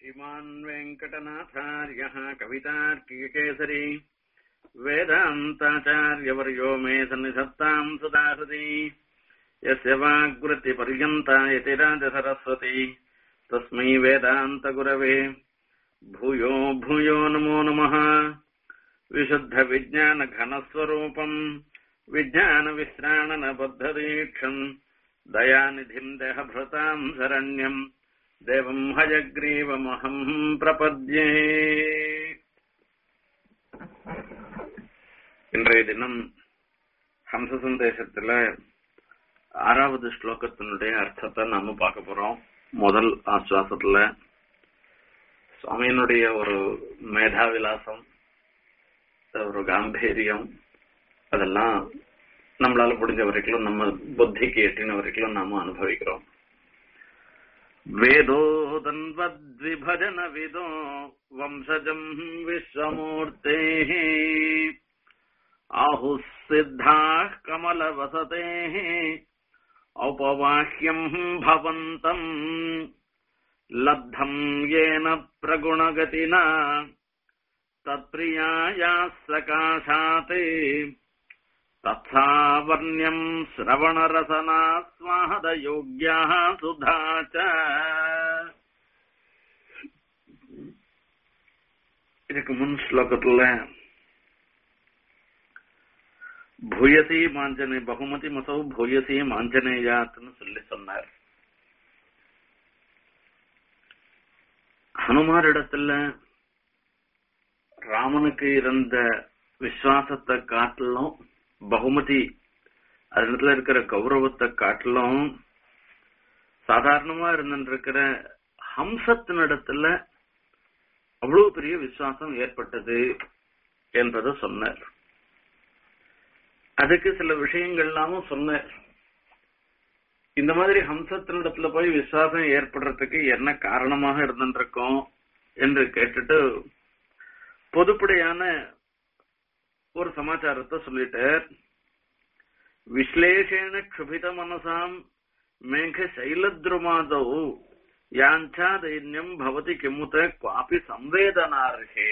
श्रीमान् वेङ्कटनाथार्यः कवितार्कीकेसरी वेदान्ताचार्यवर्यो मे सन्निधत्ताम् सदा हृदि यस्य वाग्वृत्तिपर्यन्ता यतिराजसरस्वती तस्मै वेदान्तगुरवे भूयो भूयो नमो नमः विशुद्धविज्ञानघनस्वरूपम् विज्ञानविश्राणनबद्धदीक्षम् दयानिधिम् देहभृताम् शरण्यम् தேவம் ஹயக்ரீவமகம் பிரபத்யே இன்றைய தினம் ஹம்ச சந்தேசத்துல ஆறாவது ஸ்லோகத்தினுடைய அர்த்தத்தை நாம பார்க்க போறோம் முதல் ஆஸ்வாசத்துல சுவாமியினுடைய ஒரு மேதாவிலாசம் ஒரு காம்பீரியம் அதெல்லாம் நம்மளால முடிஞ்ச வரைக்கும் நம்ம புத்திக்கு எட்டின வரைக்கும் நாம அனுபவிக்கிறோம் वेदोदन्वद्विभजनविदो वंशजम् विश्वमूर्तेः आहुः सिद्धाः कमलवसतेः औपवाह्यम् भवन्तम् लब्धम् येन प्रगुणगतिना तत्प्रियायाः सकाशात् तत्सावर्ण्यम् श्रवणरसनास्वादयोग्याः सुधा च இதுக்கு முன் ஸ்லோகத்துல பூயசி மாஞ்சனே பகுமதி மசௌ பூயசி மாஞ்சனேயாத்னு சொல்லி சொன்னார் ஹனுமாரிடத்துல ராமனுக்கு இருந்த விசுவாசத்தை காட்டிலும் பகுமதி அதுல இருக்கிற கௌரவத்தை காட்டிலும் சாதாரணமா இருந்துருக்கிற ஹம்சத்தினிடத்துல அவ்வளவு பெரிய விசுவாசம் ஏற்பட்டது என்பதை சொன்னார் அதுக்கு சில விஷயங்கள்லாமும் சொன்னார் இந்த மாதிரி ஹம்சத்தினிடத்துல போய் விசுவாசம் ஏற்படுறதுக்கு என்ன காரணமாக இருந்துருக்கோம் என்று கேட்டுட்டு பொதுப்படையான ஒரு சமாச்சாரத்தை சொல்லிட்டார் விஸ்லேஷேன க்ஷுபித மனசாம் மேக சைலத்ருமாதௌ யாஞ்சா தைன்யம் பவதி கிமுத குவாபி சம்வேதனார்ஹே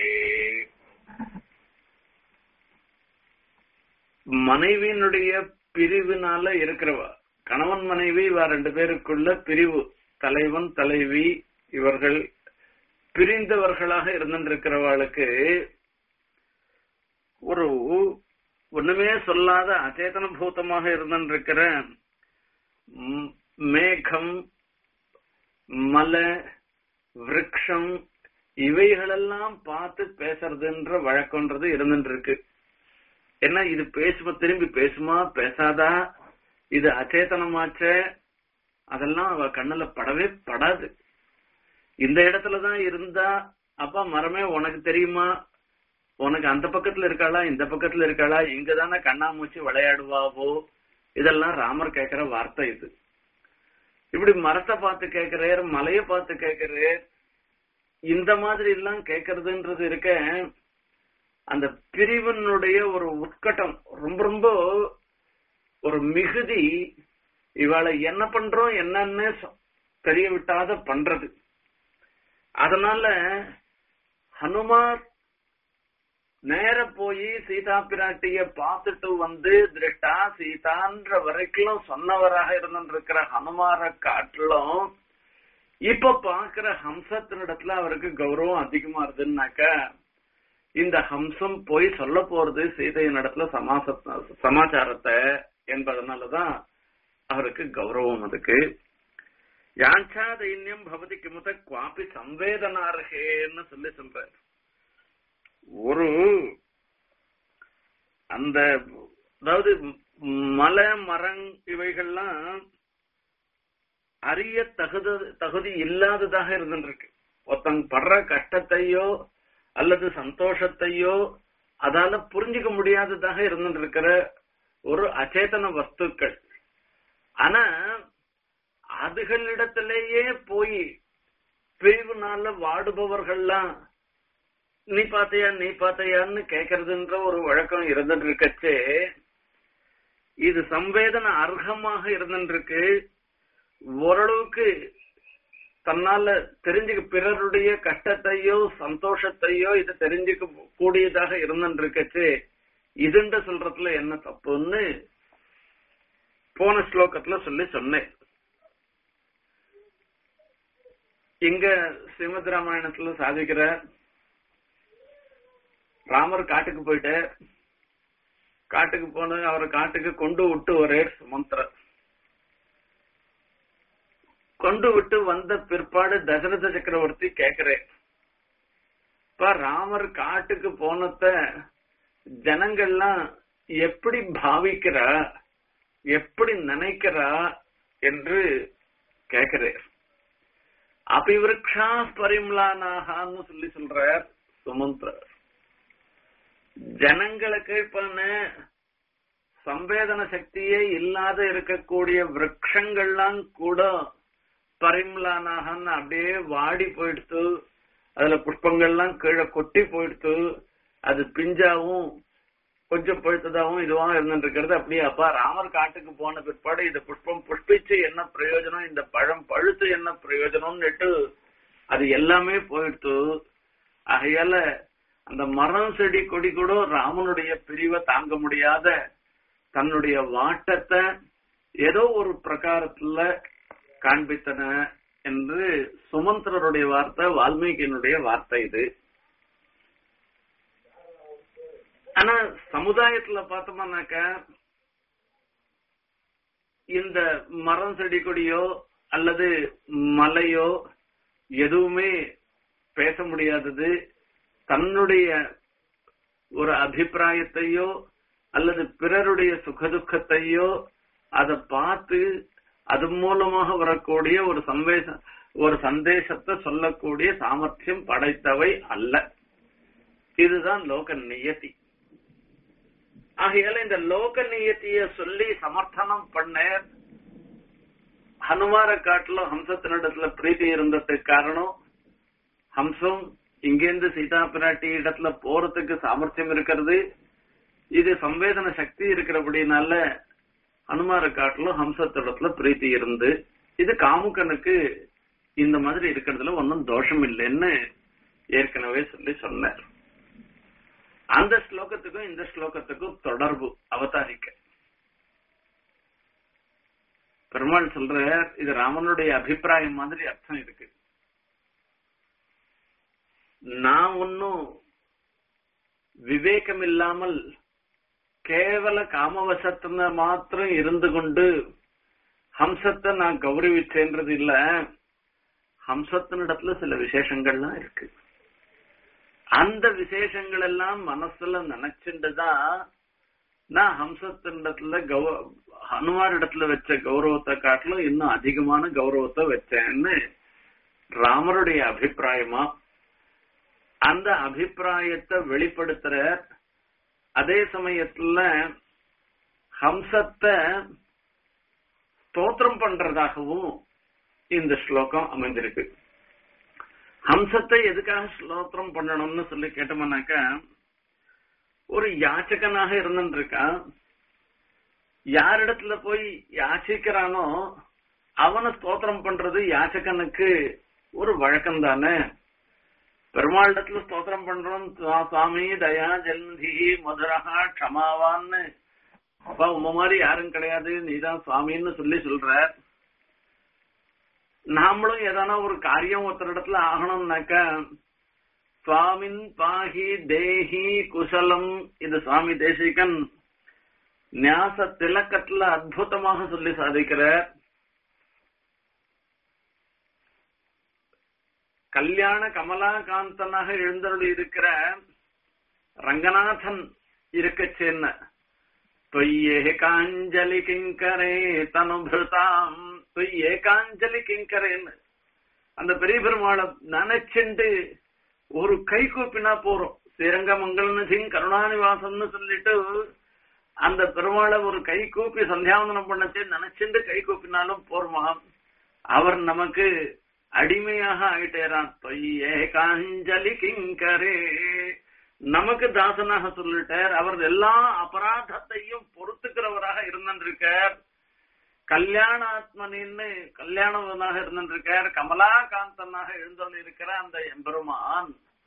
மனைவியினுடைய பிரிவினால இருக்கிறவ கணவன் மனைவி இவ ரெண்டு பேருக்குள்ள பிரிவு தலைவன் தலைவி இவர்கள் பிரிந்தவர்களாக இருந்திருக்கிறவர்களுக்கு ஒரு ஒண்ணுமே சொல்லாத அச்சேதன பூதமாக இருந்திருக்கிற மேகம் மலை விரக்ஷம் இவைகளெல்லாம் பார்த்து பேசுறதுன்ற வழக்கம்ன்றது இருந்துட்டு இருக்கு என்ன இது பேசுமா திரும்பி பேசுமா பேசாதா இது அச்சேதனமாச்ச அதெல்லாம் அவ கண்ணுல படவே படாது இந்த இடத்துலதான் இருந்தா அப்பா மரமே உனக்கு தெரியுமா உனக்கு அந்த பக்கத்துல இருக்காளா இந்த பக்கத்துல இருக்காளா இங்கதானே கண்ணாமூச்சி விளையாடுவாவோ இதெல்லாம் ராமர் கேக்குற வார்த்தை இது இப்படி மரத்தை பார்த்து கேக்குறார் மலைய பார்த்து கேக்குறார் இந்த மாதிரி எல்லாம் கேக்குறதுன்றது இருக்க அந்த பிரிவினுடைய ஒரு உட்கட்டம் ரொம்ப ரொம்ப ஒரு மிகுதி இவாளை என்ன பண்றோம் என்னன்னு தெரிய விட்டாத பண்றது அதனால ஹனுமார் நேர போய் சீதா பிராட்டிய பார்த்துட்டு வந்து திருட்டா சீதான்ற வரைக்கும் சொன்னவராக இருந்திருக்கிற ஹனுமார காட்டிலும் இப்ப பாக்குற ஹம்சத்தினிடத்துல அவருக்கு கௌரவம் அதிகமா இருதுன்னாக்க இந்த ஹம்சம் போய் சொல்ல போறது சீதையின் இடத்துல சமாச சமாச்சாரத்தை என்பதனாலதான் அவருக்கு கௌரவம் அதுக்கு யாஞ்சா தைன்யம் பவதி கிமுத குவாப்பி சம்வேதனார்கேன்னு சொல்லி சொல்றாரு ஒரு அந்த அதாவது மலை மரம் இவைகள்லாம் அறிய தகுத தகுதி இல்லாததாக இருந்துருக்கு ஒருத்தங்க படுற கஷ்டத்தையோ அல்லது சந்தோஷத்தையோ அதால புரிஞ்சுக்க முடியாததாக இருந்துருக்கிற ஒரு அச்சேதன வஸ்துக்கள் ஆனா அதுகளிடத்திலேயே போய் பிரிவுனால வாடுபவர்கள்லாம் நீ பாத்தையா நீ பாத்தையான்னு கேக்குறதுன்ற ஒரு வழக்கம் இருந்துட்டு இருக்கச்சே இது சம்வேதன அர்ஹமாக இருந்துருக்கு ஓரளவுக்கு தன்னால தெரிஞ்சுக்க பிறருடைய கஷ்டத்தையோ சந்தோஷத்தையோ இதை தெரிஞ்சுக்க கூடியதாக இருந்துருக்கச்சு இதுண்ட சொல்றதுல என்ன தப்புன்னு போன ஸ்லோகத்துல சொல்லி சொன்னேன் இங்க ஸ்ரீமத் ராமாயணத்துல சாதிக்கிற ராமர் காட்டுக்கு போயிட்டு காட்டுக்கு போன அவரை காட்டுக்கு கொண்டு விட்டு ஒரே சுமந்திரர் கொண்டு விட்டு வந்த பிற்பாடு தசரத சக்கரவர்த்தி கேக்குறேன் இப்ப ராமர் காட்டுக்கு போனத ஜனங்கள்லாம் எப்படி பாவிக்கிறா எப்படி நினைக்கிறா என்று கேக்குறேன் அபிவிருக்ஷா பரிம்லானாகான்னு சொல்லி சொல்றார் சுமந்திரர் ஜனங்களுக்கு இப்ப சம்பேதன சக்தியே இல்லாத இருக்கக்கூடிய விரக்ஷங்கள்லாம் கூட பரிம்லானாகன்னு அப்படியே வாடி போயிடுத்து அதுல புஷ்பங்கள்லாம் கீழே கொட்டி போயிடுத்து அது பிஞ்சாவும் கொஞ்சம் பழுத்ததாகவும் இதுவாகவும் இருந்துட்டு இருக்கிறது அப்படியே அப்பா ராமர் காட்டுக்கு போன பிற்பாடு இந்த புஷ்பம் புஷ்பிச்சு என்ன பிரயோஜனம் இந்த பழம் பழுத்து என்ன பிரயோஜனம்னுட்டு அது எல்லாமே போயிடுத்து ஆகையால அந்த மரம் செடி கொடி கூட ராமனுடைய பிரிவை தாங்க முடியாத தன்னுடைய வாட்டத்தை ஏதோ ஒரு பிரகாரத்துல காண்பித்தன என்று சுமந்திரருடைய வார்த்தை வால்மீகியினுடைய வார்த்தை இது ஆனா சமுதாயத்துல பார்த்தோம்னாக்க இந்த மரம் செடி கொடியோ அல்லது மலையோ எதுவுமே பேச முடியாதது தன்னுடைய ஒரு அபிப்பிராயத்தையோ அல்லது பிறருடைய சுகதுக்கத்தையோ அதை பார்த்து அது மூலமாக வரக்கூடிய ஒரு சந்தேச ஒரு சந்தேசத்தை சொல்லக்கூடிய சாமர்த்தியம் படைத்தவை அல்ல இதுதான் லோக நியதி ஆகையால இந்த லோக நியத்திய சொல்லி சமர்த்தனம் பண்ண ஹனுமார காட்டுல ஹம்சத்தினிடத்துல பிரீத்தி இருந்ததுக்கு காரணம் ஹம்சம் இங்கேருந்து சீதா பிராட்டி இடத்துல போறதுக்கு சாமர்த்தியம் இருக்கிறது இது சம்வேதன சக்தி இருக்கிறபடினால ஹனுமார காட்டுல ஹம்சத்திடத்துல பிரீத்தி இருந்து இது காமுகனுக்கு இந்த மாதிரி இருக்கிறதுல ஒன்னும் தோஷம் இல்லைன்னு ஏற்கனவே சொல்லி சொன்னார் அந்த ஸ்லோகத்துக்கும் இந்த ஸ்லோகத்துக்கும் தொடர்பு அவதாரிக்க பெருமாள் சொல்ற இது ராமனுடைய அபிப்பிராயம் மாதிரி அர்த்தம் இருக்கு நான் ஒன்னும் விவேகம் இல்லாமல் கேவல காமவசத்துல மாத்திரம் இருந்து கொண்டு ஹம்சத்தை நான் கௌரவிச்சேன்றது இல்ல ஹம்சத்தினிடத்துல சில விசேஷங்கள்லாம் இருக்கு அந்த விசேஷங்கள் எல்லாம் மனசுல நினைச்சுட்டுதான் நான் ஹம்சத்தினிடத்துல கௌ ஹனுமார் இடத்துல வச்ச கௌரவத்தை காட்டிலும் இன்னும் அதிகமான கௌரவத்தை வச்சேன்னு ராமருடைய அபிப்பிராயமா அந்த அபிப்பிராயத்தை வெளிப்படுத்துற அதே சமயத்துல ஹம்சத்தை ஸ்தோத்திரம் பண்றதாகவும் இந்த ஸ்லோகம் அமைந்திருக்கு ஹம்சத்தை எதுக்காக ஸ்லோத்திரம் பண்ணணும்னு சொல்லி கேட்டோம்னாக்க ஒரு யாச்சகனாக இருந்துருக்கான் யாரிடத்துல போய் யாச்சிக்கிறானோ அவனை ஸ்தோத்திரம் பண்றது யாச்சகனுக்கு ஒரு வழக்கம் தானே பெருமாளிடத்துல ஸ்தோத்திரம் பண்றோம் சுவாமி தயா ஜெல்தி மதுரகா க்ஷமாவான்னு அப்பா உம மாதிரி யாரும் கிடையாது நீதான் சுவாமின்னு சொல்லி சொல்ற நாமளும் ஏதானா ஒரு காரியம் ஒருத்தர் இடத்துல ஆகணும்னாக்க சுவாமின் பாகி தேஹி குசலம் இது சுவாமி தேசிகன் ஞாச திலக்கத்துல அற்புதமாக சொல்லி சாதிக்கிறார் கல்யாண கமலாகாந்தனாக எழுந்தருள் இருக்கிற ரங்கநாதன் இருக்கச்சேன்ன தொய்யேகாஞ்சலி கிங்கரே தனுபிருதாம் தொய்யேகாஞ்சலி கிங்கரேன்னு அந்த பெரிய பெருமாளை நினைச்சுண்டு ஒரு கை கூப்பினா போறோம் ஸ்ரீரங்க மங்களநிதிங் கருணாநிவாசம்னு சொல்லிட்டு அந்த பெருமாளை ஒரு கை கூப்பி சந்தியாவந்தனம் பண்ணச்சு நினைச்சுண்டு கை கூப்பினாலும் போருமா அவர் நமக்கு அடிமையாக ஆயிட்டேரான் தொய்யே காஞ்சலி கிங்கரே நமக்கு தாசனாக சொல்லிட்டார் அவர் எல்லா அபராதத்தையும் பொறுத்துக்கிறவராக இருந்திருக்கார் கல்யாணாத்மனின்னு கல்யாணவனாக இருந்திருக்கார் கமலாகாந்தனாக எழுந்தொள் இருக்கிற அந்த எம்பெருமான்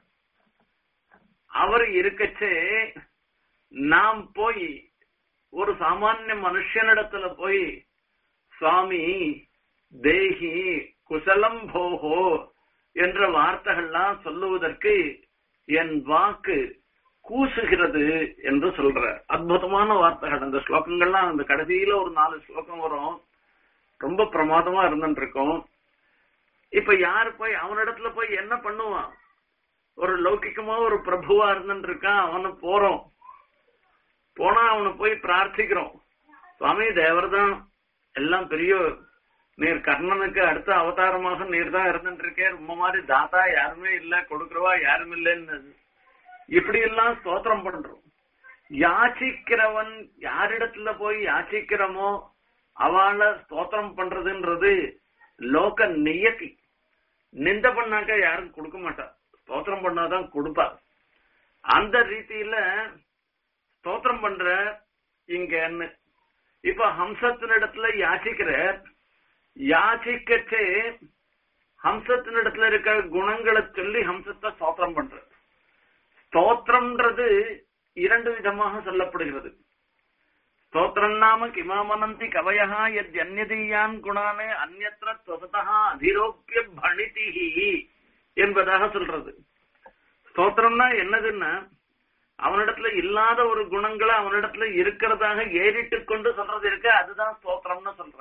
அவர் இருக்கச்சே நாம் போய் ஒரு சாமானிய மனுஷனிடத்துல போய் சுவாமி தேஹி குசலம் போகோ என்ற வார்த்தைகள்லாம் சொல்லுவதற்கு என் வாக்கு கூசுகிறது என்று சொல்ற அற்புதமான வார்த்தைகள் அந்த ஸ்லோகங்கள்லாம் அந்த கடைசியில ஒரு நாலு ஸ்லோகம் வரும் ரொம்ப பிரமாதமா இருந்துட்டு இருக்கும் இப்ப யாரு போய் அவனிடத்துல போய் என்ன பண்ணுவான் ஒரு லௌகிக்கமா ஒரு பிரபுவா இருந்துட்டு இருக்கான் அவனை போறோம் போனா அவனை போய் பிரார்த்திக்கிறோம் சுவாமி தேவர்தான் எல்லாம் பெரிய நீர் கர்ணனுக்கு அடுத்த அவதாரமாக நீர் தான் இருந்துட்டு இருக்கே ரொம்ப மாதிரி தாத்தா யாருமே இல்ல கொடுக்கறவா யாரும் இல்லைன்னு இப்படி எல்லாம் ஸ்தோத்திரம் பண்றோம் யாச்சிக்கிறவன் யாரிடத்துல போய் யாச்சிக்கிறோமோ அவளை ஸ்தோத்திரம் பண்றதுன்றது லோக நியதி நிந்த பண்ணாக்க யாரும் கொடுக்க மாட்டா ஸ்தோத்திரம் பண்ணாதான் கொடுப்பா அந்த ரீதியில ஸ்தோத்திரம் பண்ற இங்கன்னு இப்ப ஹம்சத்தினிடத்துல யாச்சிக்கிற யாச்சிக்கச்சே ஹம்சத்தினிடத்துல இருக்கிற குணங்களை சொல்லி ஹம்சத்தை ஸ்தோத்திரம் பண்ற ஸ்தோத்திரம்ன்றது இரண்டு விதமாக சொல்லப்படுகிறது ஸ்தோத்திரம் நாம கிமாமனந்தி கவயா எத் அந்நதீயான் குணானே அந்நத்திர துவசதா அதிரோப்பிய பணிதிஹி என்பதாக சொல்றது ஸ்தோத்திரம்னா என்னதுன்னா அவனிடத்துல இல்லாத ஒரு குணங்களை அவனிடத்துல இருக்கிறதாக ஏறிட்டு கொண்டு சொல்றது இருக்கு அதுதான் ஸ்தோத்திரம்னு சொல்ற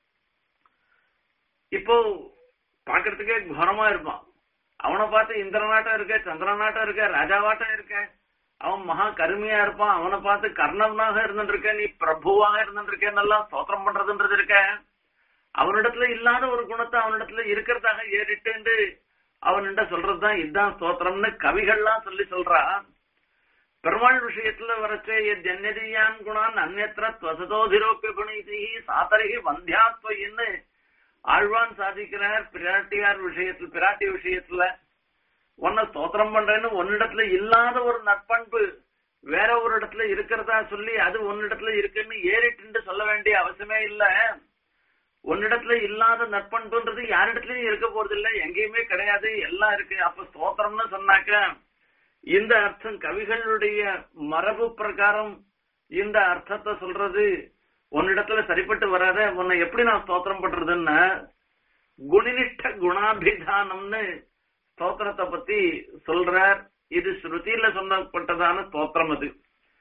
இப்போ பாக்குறதுக்கே குரமா இருப்பான் அவனை பார்த்து இந்திரநாட்டம் இருக்க சந்திரநாட்டம் இருக்க ராஜாவாட்டம் இருக்க அவன் மகா கருமையா இருப்பான் அவனை பார்த்து கர்ணவனாக இருந்துட்டு இருக்க நீ பிரபுவாக இருந்துட்டு இருக்கேன்னெல்லாம் ஸ்தோத்திரம் பண்றதுன்றது இருக்க அவனிடத்துல இல்லாத ஒரு குணத்தை அவனிடத்துல இருக்கிறதாக ஏறிட்டு அவன்கிட்ட சொல்றதுதான் இதுதான் ஸ்தோத்திரம்னு கவிகள்லாம் சொல்லி சொல்றா பெருமாள் விஷயத்துல வரச்சே ஜன்னதியான் குணான் அந்நத்திர துவசதோதிரோப்பிய குணீதி சாத்தரிகி வந்தியாத்வயின்னு ஆழ்வான் சாதிக்கிறார் பிராட்டியார் விஷயத்துல பிராட்டி விஷயத்துல உன்னை ஸ்தோத்திரம் பண்றேன்னு உன்னிடத்துல இல்லாத ஒரு நற்பண்பு வேற ஒரு இடத்துல இருக்கிறதா சொல்லி அது உன்னிடத்துல இருக்குன்னு ஏறிட்டு சொல்ல வேண்டிய அவசியமே இல்ல உன்னிடத்துல இல்லாத நற்பண்புன்றது யாரிடத்துலயும் இருக்க போறது இல்ல எங்கேயுமே கிடையாது எல்லாம் இருக்கு அப்ப ஸ்தோத்திரம்னு சொன்னாக்க இந்த அர்த்தம் கவிகளுடைய மரபு பிரகாரம் இந்த அர்த்தத்தை சொல்றது உன்னிடத்துல சரிப்பட்டு வராத உன்னை எப்படி நான் ஸ்தோத்திரம் பண்றதுன்னா குணினிஷ்ட குணாபிதானம்னு ஸ்தோத்திரத்தை பத்தி சொல்றார் இது ஸ்ருதியில சொல்லப்பட்டதான ஸ்தோத்திரம் அது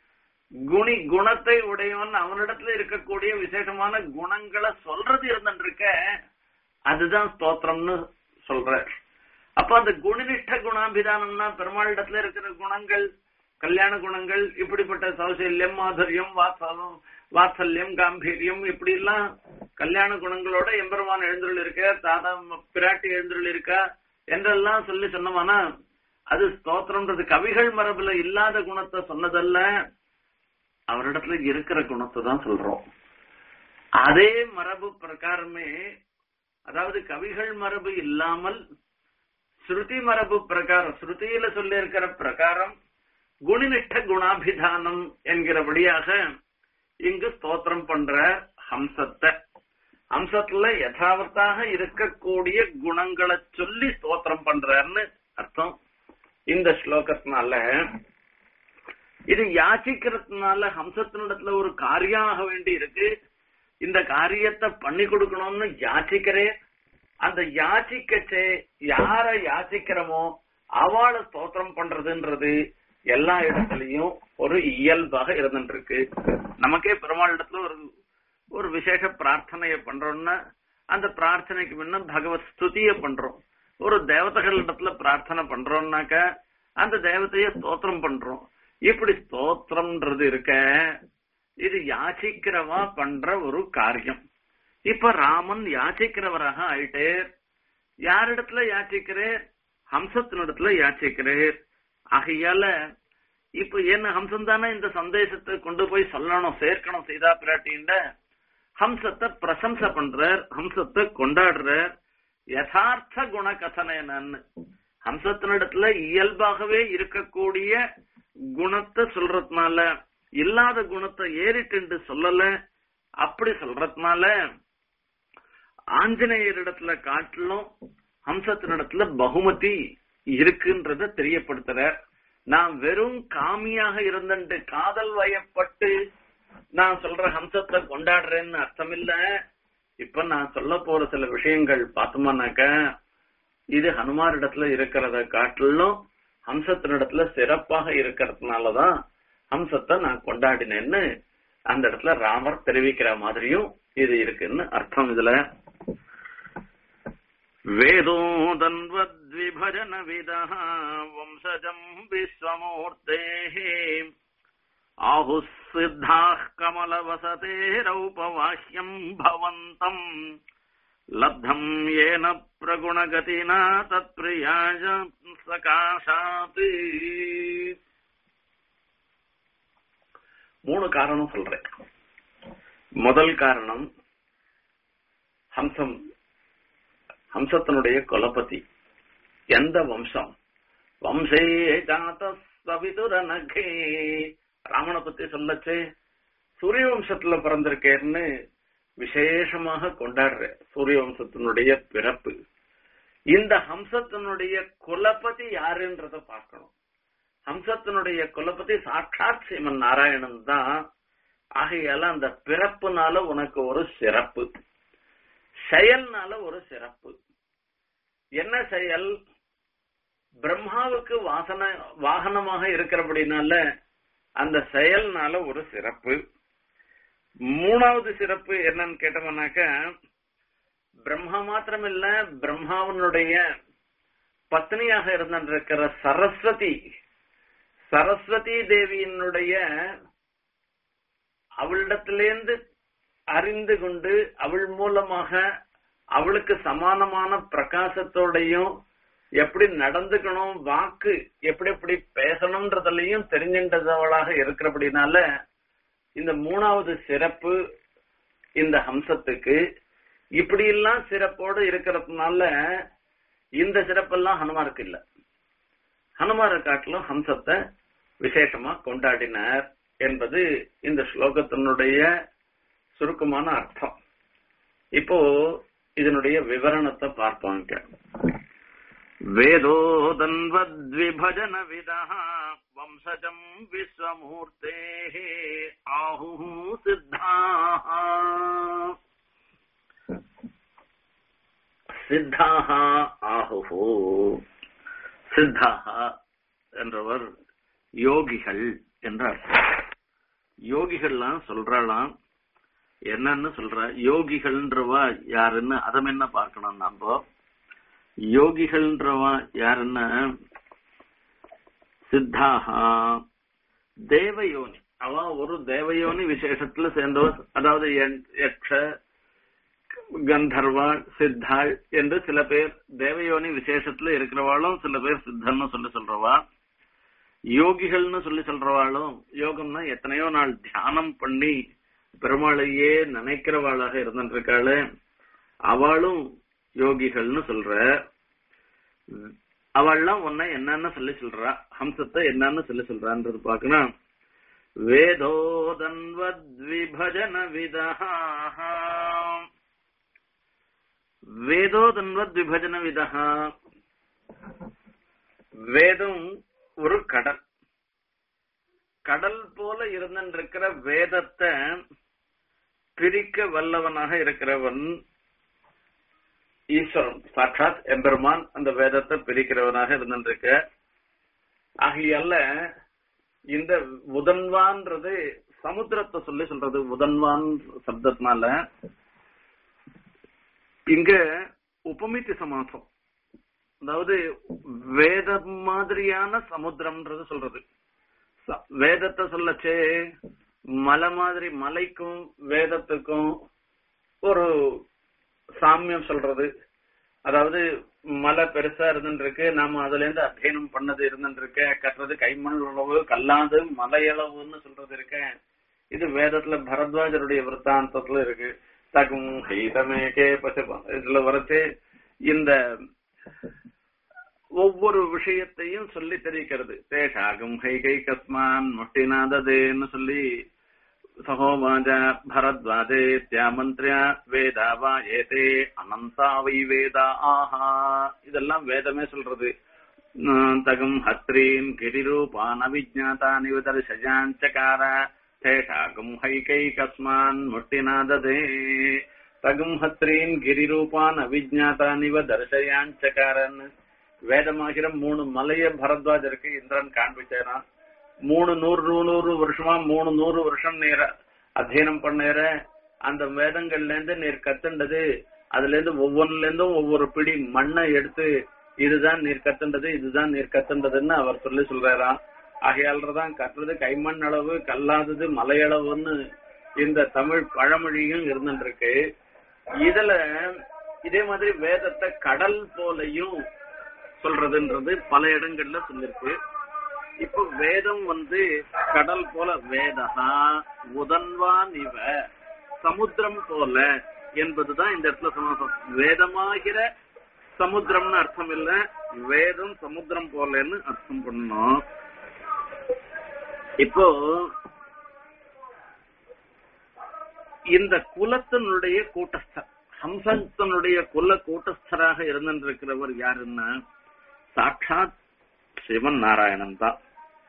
குணி குணத்தை உடையவன் அவனிடத்துல இருக்கக்கூடிய விசேஷமான குணங்களை சொல்றது இருந்துருக்க அதுதான் ஸ்தோத்திரம்னு சொல்ற அப்ப அந்த குணனிஷ்ட குணாபிதானம்னா பெருமாளிடத்துல இருக்கிற குணங்கள் கல்யாண குணங்கள் இப்படிப்பட்ட சௌசல்யம் மாதுரியம் வாத்சலம் வாத்சல்யம் காம்பீரியம் இப்படி எல்லாம் கல்யாண குணங்களோட எம்பெருமான் எழுந்துள்ள இருக்க தாதா பிராட்டி எழுந்துள்ள இருக்கா என்றெல்லாம் சொல்லி சொன்னோம்னா அது ஸ்தோத்திரம்ன்றது கவிகள் மரபுல இல்லாத குணத்தை சொன்னதல்ல அவரிடத்துல இருக்கிற குணத்தை தான் சொல்றோம் அதே மரபு பிரகாரமே அதாவது கவிகள் மரபு இல்லாமல் ஸ்ருதி மரபு பிரகாரம் ஸ்ருதியில சொல்லி இருக்கிற பிரகாரம் குணினிஷ்ட குணாபிதானம் என்கிறபடியாக இங்கு ஸ்தோத்திரம் பண்ற ஹம்சத்தை ஹம்சத்துல யதாவத்தாக இருக்கக்கூடிய குணங்களை சொல்லி ஸ்தோத்திரம் பண்றாருன்னு அர்த்தம் இந்த ஸ்லோகத்தினால இது யாச்சிக்கிறதுனால ஹம்சத்தினிடத்துல ஒரு காரியம் ஆக வேண்டி இருக்கு இந்த காரியத்தை பண்ணி கொடுக்கணும்னு யாச்சிக்கிறே அந்த யாச்சிக்கச்சே யார யாச்சிக்கிறோமோ அவளை ஸ்தோத்திரம் பண்றதுன்றது எல்லா இடத்துலயும் ஒரு இயல்பாக இருந்துட்டு இருக்கு நமக்கே பெருமாள் இடத்துல ஒரு ஒரு விசேஷ பிரார்த்தனைய பண்றோம்னா அந்த பிரார்த்தனைக்கு முன்ன பகவத் ஸ்துதிய பண்றோம் ஒரு தேவதைகள் இடத்துல பிரார்த்தனை பண்றோம்னாக்க அந்த தேவதைய ஸ்தோத்திரம் பண்றோம் இப்படி ஸ்தோத்திரம்ன்றது இருக்க இது யாச்சிக்கிறவா பண்ற ஒரு காரியம் இப்ப ராமன் யாச்சிக்கிறவராக ஆயிட்டே யாரிடத்துல யாச்சிக்கிறேர் ஹம்சத்தினிடத்துல யாச்சிக்கிறேர் ஆகையால இப்ப என்ன ஹம்சம் தானே இந்த சந்தேசத்தை கொண்டு போய் சொல்லணும் சேர்க்கணும் சீதா பிராட்டின்ற ஹம்சத்தை பிரசம்ச பண்றார் ஹம்சத்தை கொண்டாடுறார் யதார்த்த குண கதனன்னு ஹம்சத்தினிடத்துல இயல்பாகவே இருக்கக்கூடிய குணத்தை சொல்றதுனால இல்லாத குணத்தை ஏறிட்டு சொல்லல அப்படி சொல்றதுனால ஆஞ்சநேயரிடத்துல காட்டிலும் ஹம்சத்தினிடத்துல பகுமதி இருக்குன்றத தெரியப்படுத்துறார் நான் வெறும் காமியாக இருந்துட்டு காதல் வயப்பட்டு நான் சொல்ற ஹம்சத்தை கொண்டாடுறேன்னு அர்த்தம் இல்ல இப்ப நான் சொல்ல போற சில விஷயங்கள் பார்த்தோம்னாக்க இது ஹனுமார் இடத்துல இருக்கிறத காட்டிலும் ஹம்சத்தினிடத்துல சிறப்பாக இருக்கிறதுனாலதான் ஹம்சத்தை நான் கொண்டாடினேன்னு அந்த இடத்துல ராமர் தெரிவிக்கிற மாதிரியும் இது இருக்குன்னு அர்த்தம் இதுல வேதோதன்வத்விபஜன விதா வம்சஜம் விஸ்வமூர்த்தே ஆஹுः சித்தாः கமலவசதேரௌபவாஹ்யம் பவந்தம் லப்தம் ஏன பிரகுணகதினா தத்பிரியாய சகாஷாத் மூணு காரணம் சொல்றேன் முதல் காரணம் ஹம்சம் ஹம்சத்தினுடைய குலபதி எந்த வம்சம் வம்சே ஜாத சவிதுரனகே ராமனை பத்தி சொல்லச்சே சூரிய வம்சத்துல பிறந்திருக்கேன்னு விசேஷமாக கொண்டாடுற சூரிய வம்சத்தினுடைய பிறப்பு இந்த ஹம்சத்தினுடைய குலபதி யாருன்றத பார்க்கணும் ஹம்சத்தினுடைய குலபதி சாட்சாத் ஸ்ரீமன் நாராயணன் தான் ஆகையால அந்த பிறப்புனால உனக்கு ஒரு சிறப்பு செயல்னால ஒரு சிறப்பு என்ன செயல் பிரம்மாவுக்கு வாசன வாகனமாக இருக்கிறபடினால அந்த செயல்னால ஒரு சிறப்பு மூணாவது சிறப்பு என்னன்னு கேட்டோம்னாக்க பிரம்மா மாத்திரமில்ல பிரம்மாவனுடைய பத்னியாக இருந்திருக்கிற சரஸ்வதி சரஸ்வதி தேவியினுடைய அவளிடத்திலேந்து அறிந்து கொண்டு அவள் மூலமாக அவளுக்கு சமானமான பிரகாசத்தோடையும் எப்படி நடந்துக்கணும் வாக்கு எப்படி எப்படி பேசணும்ன்றதுலயும் தெரிஞ்சின்றவளாக இருக்கிறபடினால இந்த மூணாவது சிறப்பு இந்த ஹம்சத்துக்கு இப்படி எல்லாம் சிறப்போடு இருக்கிறதுனால இந்த சிறப்பெல்லாம் ஹனுமாருக்கு இல்ல ஹனுமாரை காட்டிலும் ஹம்சத்தை விசேஷமா கொண்டாடினார் என்பது இந்த ஸ்லோகத்தினுடைய சுருக்கமான அர்த்தம் இப்போ இதனுடைய விவரணத்தை பார்ப்போம் இங்க வேதோதன்வத்விபஜன விதா வம்சஜம் விஸ்வமூர்த்தே ஆஹு சித்தா சித்தாக ஆஹு சித்தாக என்றவர் யோகிகள் என்ற அர்த்தம் யோகிகள்லாம் சொல்றாளாம் என்னன்னு சொல்ற யோகிகள்ன்றவா யாருன்னு அதம் என்ன பார்க்கணும் நம்ம யோகிகள்ன்றவா யாருன்னா சித்தாகா தேவயோனி அவ ஒரு தேவயோனி விசேஷத்துல சேர்ந்தவ அதாவது யக்ஷ கந்தர்வா சித்தாள் என்று சில பேர் தேவயோனி விசேஷத்துல இருக்கிறவாளும் சில பேர் சித்தன்னு சொல்லி சொல்றவா யோகிகள்னு சொல்லி சொல்றவாளும் யோகம்னா எத்தனையோ நாள் தியானம் பண்ணி பெருமாளையே நினைக்கிறவாளாக இருந்துருக்காளு அவளும் யோகிகள்னு சொல்ற அவள்லாம் உன்னை என்னன்னு சொல்லி சொல்றா ஹம்சத்தை என்னன்னு சொல்லி சொல்றான்றது பாக்கணும் வேதோதன்வத்விபஜன விதா வேதோதன்வத்விபஜன விதா வேதம் ஒரு கடல் கடல் போல இருந்திருக்கிற வேதத்தை பிரிக்க வல்லவனாக இருக்கிறவன் ஈஸ்வரன் சாட்சாத் எம்பெருமான் அந்த வேதத்தை பிரிக்கிறவனாக இருந்திருக்க ஆகையால இந்த உதன்வான்றது சமுத்திரத்தை சொல்லி சொல்றது உதன்வான் சப்தத்தினால இங்க உபமித்தி சமாசம் அதாவது வேதம் மாதிரியான சமுத்திரம்ன்றது சொல்றது வேதத்தை சொல்லச்சே மலை மாதிரி மலைக்கும் வேதத்துக்கும் ஒரு சாமியம் சொல்றது அதாவது மலை பெருசா இருந்துருக்கு நாம அதுல இருந்து அத்தியனம் பண்ணது இருந்துருக்கு கட்டுறது கைமண் அளவு கல்லாது மலையளவுன்னு சொல்றது இருக்க இது வேதத்துல பரத்வாஜருடைய விற்த்தாந்தத்துல இருக்கு தகும் ஹைதமேகே பசு இதுல வரைச்சு இந்த ஒவ்வொரு விஷயத்தையும் சொல்லி தெரிவிக்கிறது தேஷாகும் ஹைகை கஸ்மான் முட்டினாததுன்னு சொல்லி சகோவாஜ பரத்வாஜேத்யாமந்திரியா வேதா வா ஏதே அனந்தா வை வேதா ஆஹா இதெல்லாம் வேதமே சொல்றது உம், தகும் ஹத்ரீன் கிரிரூபான் அவிஜாதான் விதர்சஜாஞ்சகார தேஷாகும் ஹைகை கஸ்மான் முட்டினாததே தகும் ஹத்ரீன் கிரிரூபான் அவிஜாதானிவ தர்சயாஞ்சகாரன் வேதமாகிற மூணு மலைய பரத்வாஜருக்கு இந்திரன் காண்பிச்சாரான் மூணு நூறு நூறு வருஷமா மூணு நூறு வருஷம் நேர அத்தியனம் பண்ணேற அந்த வேதங்கள்ல இருந்து நீர் கத்துண்டது அதுல இருந்து ஒவ்வொன்றுல இருந்தும் ஒவ்வொரு பிடி மண்ணை எடுத்து இதுதான் நீர் கத்துண்டது இதுதான் நீர் கத்துண்டதுன்னு அவர் சொல்லி சொல்றாராம் ஆகையால்தான் கட்டுறது கைமண் அளவு கல்லாதது மலையளவுன்னு இந்த தமிழ் பழமொழியும் இருந்துருக்கு இதுல இதே மாதிரி வேதத்தை கடல் போலையும் சொல்றதுன்றது பல இடங்கள்ல சொல்லிருக்கு இப்போ வேதம் வந்து கடல் போல வேதகா உதன்வான் இவ சமுத்திரம் போல என்பதுதான் இந்த இடத்துல சொன்ன வேதமாகிற சமுத்திரம்னு அர்த்தம் இல்ல வேதம் சமுத்திரம் போலன்னு அர்த்தம் பண்ணணும் இப்போ இந்த குலத்தினுடைய கூட்டஸ்தர் ஹம்சத்தினுடைய குல கூட்டஸ்தராக இருந்திருக்கிறவர் யாருன்னா சாட்சாத் சிவன் நாராயணன் தான்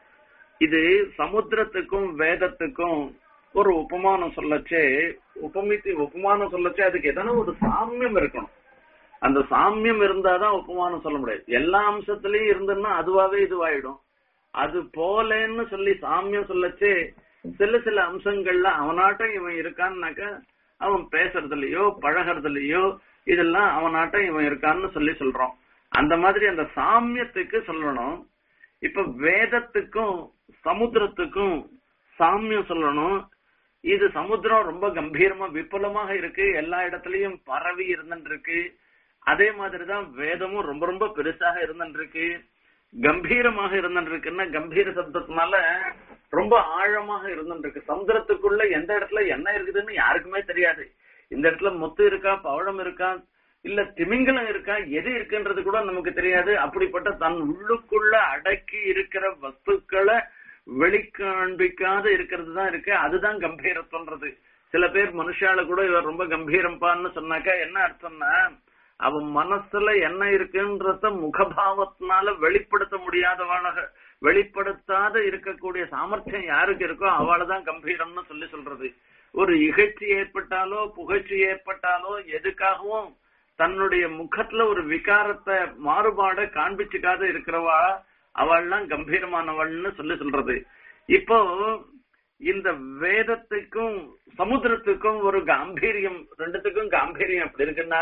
இது சமுத்திரத்துக்கும் வேதத்துக்கும் ஒரு உபமானம் சொல்லச்சே உபமித்தி உபமானம் சொல்லச்சே அதுக்கு எதனா ஒரு சாமியம் இருக்கணும் அந்த சாமியம் இருந்தாதான் உபமானம் சொல்ல முடியாது எல்லா அம்சத்திலயும் இருந்ததுன்னா அதுவாவே இதுவாயிடும் அது போலன்னு சொல்லி சாமியம் சொல்லச்சே சில சில அம்சங்கள்ல அவனாட்டம் இவன் இருக்கான்னாக்க அவன் பேசுறதுலயோ பழகிறதுலயோ இதெல்லாம் அவனாட்டம் இவன் இருக்கான்னு சொல்லி சொல்றோம் அந்த மாதிரி அந்த சாமியத்துக்கு சொல்லணும் இப்ப வேதத்துக்கும் சமுத்திரத்துக்கும் சாமியம் சொல்லணும் இது சமுத்திரம் ரொம்ப கம்பீரமா விப்புலமாக இருக்கு எல்லா இடத்துலயும் பரவி இருந்துட்டு இருக்கு அதே மாதிரிதான் வேதமும் ரொம்ப ரொம்ப பெருசாக இருந்துட்டு இருக்கு கம்பீரமாக இருந்துட்டு இருக்குன்னா கம்பீர சப்தத்தினால ரொம்ப ஆழமாக இருந்துட்டு இருக்கு சமுத்திரத்துக்குள்ள எந்த இடத்துல என்ன இருக்குதுன்னு யாருக்குமே தெரியாது இந்த இடத்துல முத்து இருக்கா பவழம் இருக்கா இல்ல திமிங்கலம் இருக்கா எது இருக்குன்றது கூட நமக்கு தெரியாது அப்படிப்பட்ட தன் உள்ளுக்குள்ள அடக்கி இருக்கிற வஸ்துக்களை வெளிக்காண்பிக்காத இருக்கிறது தான் இருக்கு அதுதான் கம்பீரத்துன்றது சில பேர் மனுஷால கூட இவர் ரொம்ப கம்பீரம்பான்னு சொன்னாக்கா என்ன அர்த்தம்னா அவன் மனசுல என்ன இருக்குன்றத முகபாவத்தினால வெளிப்படுத்த முடியாதவனாக வெளிப்படுத்தாத இருக்கக்கூடிய சாமர்த்தியம் யாருக்கு இருக்கோ அவளதான் கம்பீரம்னு சொல்லி சொல்றது ஒரு இகழ்ச்சி ஏற்பட்டாலோ புகழ்ச்சி ஏற்பட்டாலோ எதுக்காகவும் தன்னுடைய முகத்துல ஒரு விகாரத்தை மாறுபாட காண்பிச்சுக்காத இருக்கிறவா அவள்லாம் கம்பீரமானவள்னு சொல்லி சொல்றது இப்போ இந்த வேதத்துக்கும் சமுத்திரத்துக்கும் ஒரு காம்பீரியம் ரெண்டுத்துக்கும் காம்பீரியம் எப்படி இருக்குன்னா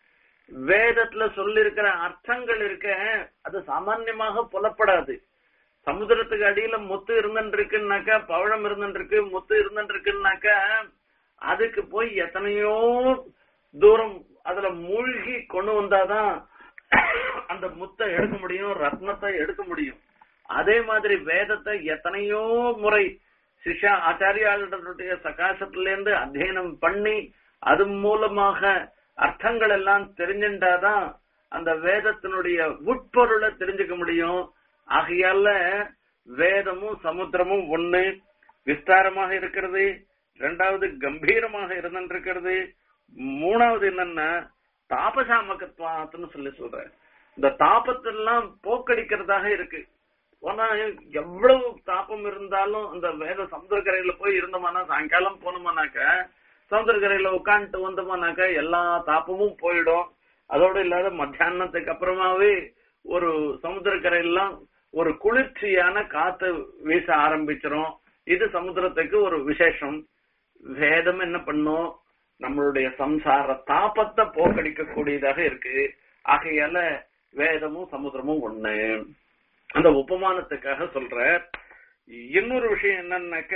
வேதத்துல சொல்லிருக்கிற அர்த்தங்கள் இருக்க அது சாமான்யமாக புலப்படாது சமுத்திரத்துக்கு அடியில முத்து இருந்துருக்குன்னாக்கா பவழம் இருந்துருக்கு முத்து இருந்துருக்குன்னாக்கா அதுக்கு போய் எத்தனையோ தூரம் அதுல மூழ்கி கொண்டு வந்தாதான் அந்த முத்தை எடுக்க முடியும் ரத்னத்தை எடுக்க முடியும் அதே மாதிரி வேதத்தை எத்தனையோ முறை சிஷ்யா ஆச்சாரியாளுடைய சகாசத்திலிருந்து அத்தியனம் பண்ணி அது மூலமாக அர்த்தங்கள் எல்லாம் தெரிஞ்சுட்டாதான் அந்த வேதத்தினுடைய உட்பொருளை தெரிஞ்சுக்க முடியும் ஆகையால வேதமும் சமுத்திரமும் ஒண்ணு விஸ்தாரமாக இருக்கிறது இரண்டாவது கம்பீரமாக இருந்திருக்கிறது மூணாவது என்னன்னா தாபசாமகத்வாத்துன்னு சொல்லி சொல்றேன் இந்த தாபத்தெல்லாம் போக்கடிக்கிறதாக இருக்கு ஆனா எவ்வளவு தாபம் இருந்தாலும் அந்த வேத சமுதிரக்கரையில போய் இருந்தோம்னா சாயங்காலம் போனோம்னாக்க சமுதிரக்கரையில உட்காந்துட்டு வந்தோம்னாக்க எல்லா தாபமும் போயிடும் அதோட இல்லாத மத்தியானத்துக்கு அப்புறமாவே ஒரு சமுதிரக்கரையெல்லாம் ஒரு குளிர்ச்சியான காத்து வீச ஆரம்பிச்சிரும் இது சமுத்திரத்துக்கு ஒரு விசேஷம் வேதம் என்ன பண்ணும் நம்மளுடைய சம்சார தாபத்தை போக்கடிக்க கூடியதாக இருக்கு ஆகையால வேதமும் சமுத்திரமும் ஒண்ணு அந்த உபமானத்துக்காக சொல்ற இன்னொரு விஷயம் என்னன்னாக்க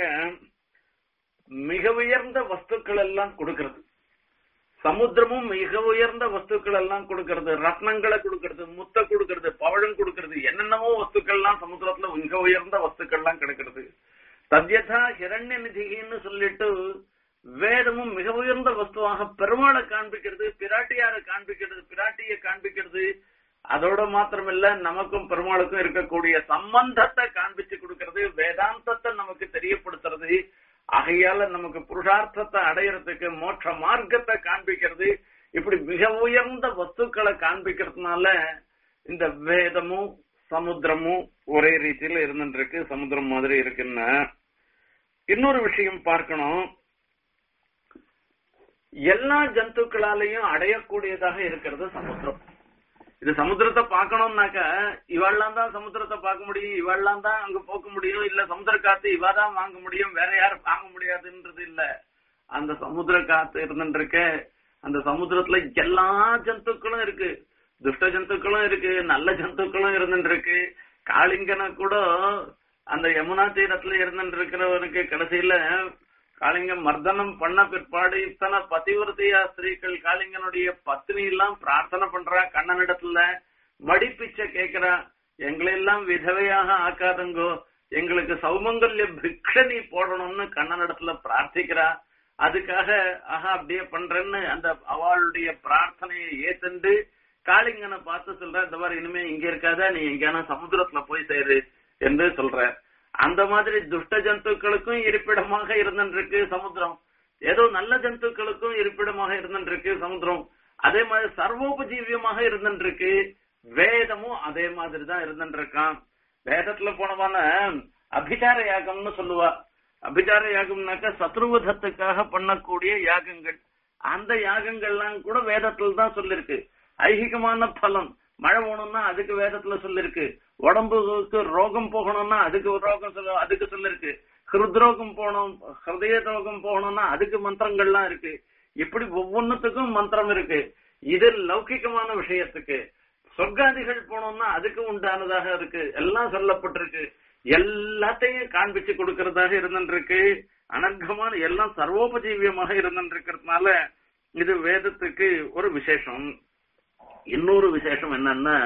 மிக உயர்ந்த வஸ்துக்கள் எல்லாம் கொடுக்கறது சமுத்திரமும் மிக உயர்ந்த வஸ்துக்கள் எல்லாம் கொடுக்கறது ரத்னங்களை கொடுக்கறது முத்த கொடுக்கறது பவழம் கொடுக்கறது என்னென்னமோ வஸ்துக்கள் எல்லாம் சமுத்திரத்துல மிக உயர்ந்த வஸ்துக்கள் எல்லாம் கிடைக்கிறது தத்யதா ஹிரண்ய நிதிகின்னு சொல்லிட்டு வேதமும் மிக உயர்ந்த வஸ்துவாக பெருமாளை காண்பிக்கிறது பிராட்டியாரை காண்பிக்கிறது பிராட்டியை காண்பிக்கிறது அதோட மாத்திரமில்ல நமக்கும் பெருமாளுக்கும் இருக்கக்கூடிய சம்பந்தத்தை காண்பிச்சு கொடுக்கறது வேதாந்தத்தை நமக்கு தெரியப்படுத்துறது ஆகையால நமக்கு புருஷார்த்தத்தை அடையறதுக்கு மோட்ச மார்க்கத்தை காண்பிக்கிறது இப்படி மிக உயர்ந்த வஸ்துக்களை காண்பிக்கிறதுனால இந்த வேதமும் சமுத்திரமும் ஒரே ரீதியில இருந்துட்டு இருக்கு சமுத்திரம் மாதிரி இருக்குன்னு இன்னொரு விஷயம் பார்க்கணும் எல்லா ஜந்துக்களாலையும் அடையக்கூடியதாக இருக்கிறது சமுத்திரம் இது சமுத்திரத்தை பார்க்கணும்னாக்க இவாள்லாம் தான் சமுத்திரத்தை பார்க்க முடியும் இவாள்லாம் தான் அங்க போக முடியும் இல்ல சமுத்திர காத்து இவா தான் வாங்க முடியும் வேற யாரும் வாங்க முடியாதுன்றது இல்ல அந்த சமுத்திர காத்து இருந்துட்டு இருக்க அந்த சமுத்திரத்துல எல்லா ஜந்துக்களும் இருக்கு துஷ்ட ஜந்துக்களும் இருக்கு நல்ல ஜந்துக்களும் இருந்துட்டு இருக்கு காளிங்கனை கூட அந்த யமுனா தீரத்துல இருந்துட்டு இருக்கிறவனுக்கு கடைசியில காளிங்கம் மர்தனம் பண்ண பிற்பாடு இத்தனை பதிவிரதையா ஸ்திரீகள் காளிங்கனுடைய பத்னி எல்லாம் பிரார்த்தனை பண்றா கண்ணனிடத்துல மடிப்பிச்சை கேக்குறா எங்களை எல்லாம் விதவையாக ஆக்காதுங்கோ எங்களுக்கு சௌமங்கல்ய பிக்ஷ நீ போடணும்னு கண்ணனிடத்துல பிரார்த்திக்கிறா அதுக்காக ஆஹா அப்படியே பண்றேன்னு அந்த அவளுடைய பிரார்த்தனையை ஏத்துண்டு காளிங்கனை பார்த்து சொல்ற இந்த மாதிரி இனிமே இங்க இருக்காத நீ எங்கேனா சமுத்திரத்துல போய் சேரு என்று சொல்ற அந்த மாதிரி துஷ்ட ஜந்துக்களுக்கும் இருப்பிடமாக இருந்துருக்கு சமுத்திரம் ஏதோ நல்ல ஜந்துக்களுக்கும் இருப்பிடமாக இருந்துருக்கு சமுத்திரம் அதே மாதிரி சர்வோபஜீவியமாக இருந்துருக்கு வேதமும் அதே மாதிரி தான் இருந்துருக்கான் வேதத்துல போனவான அபிச்சார யாகம்னு சொல்லுவா அபிச்சார யாகம்னாக்க சத்ருவதத்துக்காக பண்ணக்கூடிய யாகங்கள் அந்த யாகங்கள்லாம் கூட வேதத்துல தான் சொல்லிருக்கு ஐகிகமான பலம் மழை போகணும்னா அதுக்கு வேதத்துல சொல்லிருக்கு உடம்புக்கு ரோகம் போகணும்னா அதுக்கு ஒரு ரோகம் சொல்ல அதுக்கு சொல்லிருக்கு ஹிருத்ரோகம் போகணும் ஹிருதய ரோகம் போகணும்னா அதுக்கு மந்திரங்கள்லாம் இருக்கு இப்படி ஒவ்வொன்னுத்துக்கும் மந்திரம் இருக்கு இது லௌகிகமான விஷயத்துக்கு சொர்க்காதிகள் போனோம்னா அதுக்கு உண்டானதாக இருக்கு எல்லாம் சொல்லப்பட்டிருக்கு எல்லாத்தையும் காண்பிச்சு கொடுக்கறதாக இருந்துருக்கு அனர்கமான எல்லாம் சர்வோபஜீவியமாக இருந்துருக்கிறதுனால இது வேதத்துக்கு ஒரு விசேஷம் இன்னொரு விசேஷம் என்னன்னா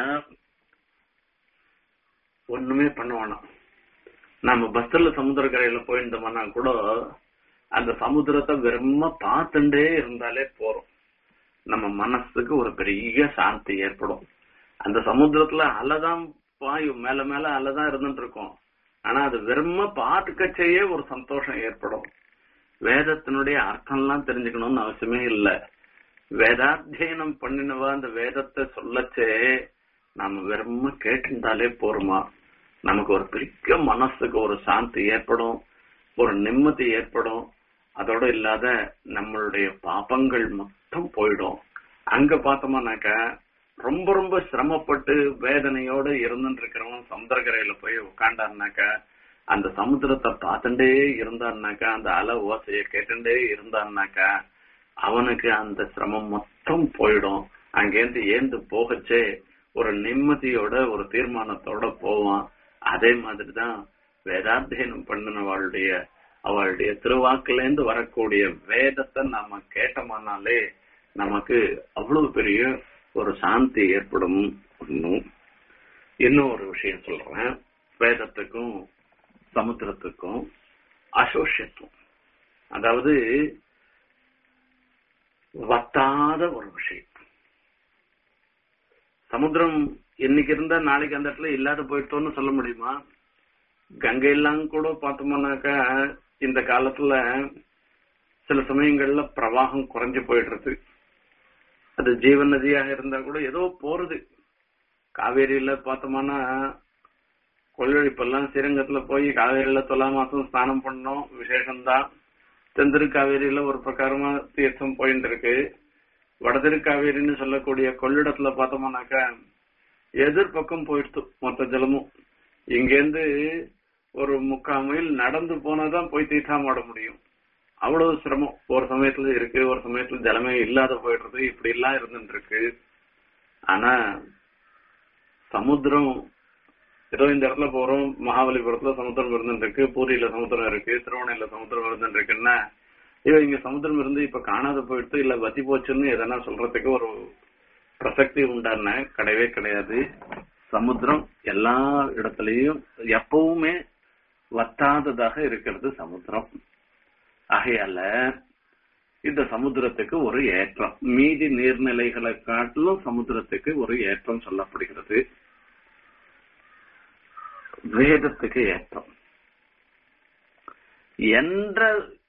ஒண்ணுமே பண்ண வேணாம் நம்ம பஸ்ல சமுத்திரக்கரையில போயிருந்தோம்னா கூட அந்த சமுத்திரத்தை வெறும பார்த்துட்டே இருந்தாலே போறோம் நம்ம மனசுக்கு ஒரு பெரிய சாந்தி ஏற்படும் அந்த சமுத்திரத்துல அலைதான் பாயும் மேல மேல அலைதான் இருந்துட்டு இருக்கும் ஆனா அது வெறும பார்த்துக்கச்சேயே ஒரு சந்தோஷம் ஏற்படும் வேதத்தினுடைய அர்த்தம்லாம் தெரிஞ்சுக்கணும்னு அவசியமே இல்லை வேதாத்தியனம் பண்ணினவா அந்த வேதத்தை சொல்லச்சே நாம வெறும கேட்டிருந்தாலே போருமா நமக்கு ஒரு பெரிய மனசுக்கு ஒரு சாந்தி ஏற்படும் ஒரு நிம்மதி ஏற்படும் அதோட இல்லாத நம்மளுடைய பாபங்கள் மொத்தம் போயிடும் அங்க பார்த்தோம்னாக்க ரொம்ப ரொம்ப சிரமப்பட்டு வேதனையோட இருந்துட்டு இருக்கிறவன் சமுத்திரக்கரையில போய் உட்காண்டாருனாக்க அந்த சமுத்திரத்தை பார்த்துட்டே இருந்தான்னாக்கா அந்த அலை ஓசைய கேட்டுட்டே இருந்தான்னாக்கா அவனுக்கு அந்த சிரமம் மொத்தம் போயிடும் அங்கேருந்து ஏந்து போகச்சே ஒரு நிம்மதியோட ஒரு தீர்மானத்தோட போவான் அதே மாதிரிதான் வேதாத்தியனம் பண்ணினவாளுடைய அவளுடைய திருவாக்குல இருந்து வரக்கூடிய வேதத்தை நாம கேட்டோமானாலே நமக்கு அவ்வளவு பெரிய ஒரு சாந்தி ஏற்படும் ஒண்ணும் இன்னும் ஒரு விஷயம் சொல்றேன் வேதத்துக்கும் சமுத்திரத்துக்கும் அசோஷியத்துவம் அதாவது வத்தாத ஒரு விஷயம் சமுத்திரம் இன்னைக்கு இருந்தா நாளைக்கு அந்த இடத்துல இல்லாத போயிட்டோம்னு சொல்ல முடியுமா கங்கை எல்லாம் கூட பார்த்தோம்னாக்கா இந்த காலத்துல சில சமயங்கள்ல பிரவாகம் குறைஞ்சு போயிடுறது அது ஜீவன் நதியாக இருந்தா கூட ஏதோ போறது காவேரியில பார்த்தோம்னா கொள்ளழிப்பெல்லாம் ஸ்ரீரங்கத்துல போய் காவேரியில தொலா மாசம் ஸ்நானம் பண்ணோம் விசேஷம்தான் தென்திருக்காவேரியில ஒரு பிரகாரமா தீர்த்தம் போயிட்டு இருக்கு வடதிருக்காவேரின்னு சொல்லக்கூடிய கொள்ளிடத்துல பார்த்தோம்னாக்கா எதிர்பக்கம் போயிடுத்து மொத்த ஜலமும் இங்கேருந்து ஒரு முக்கால் மைல் நடந்து போனாதான் போய் தீர்த்தாமாட முடியும் அவ்வளவு சிரமம் ஒரு சமயத்துல இருக்கு ஒரு சமயத்துல ஜலமே இல்லாத போயிடுறது இப்படி எல்லாம் இருந்துட்டு இருக்கு ஆனா சமுத்திரம் ஏதோ இந்த இடத்துல போறோம் மகாபலிபுரத்துல சமுத்திரம் இருந்துட்டு இருக்கு பூரியில சமுத்திரம் இருக்கு திருவண்ணையில சமுத்திரம் இருந்துட்டு இருக்குன்னா ஐயோ இங்க சமுத்திரம் இருந்து இப்ப காணாத போயிடுத்து இல்ல வத்தி போச்சுன்னு எதனா சொல்றதுக்கு ஒரு பிரசக்தி உண்டான கிடையவே கிடையாது சமுத்திரம் எல்லா இடத்துலயும் எப்பவுமே வத்தாததாக இருக்கிறது சமுத்திரம் ஆகையால இந்த சமுத்திரத்துக்கு ஒரு ஏற்றம் மீதி நீர்நிலைகளை காட்டிலும் சமுத்திரத்துக்கு ஒரு ஏற்றம் சொல்லப்படுகிறது வேதத்துக்கு ஏற்றம் என்ற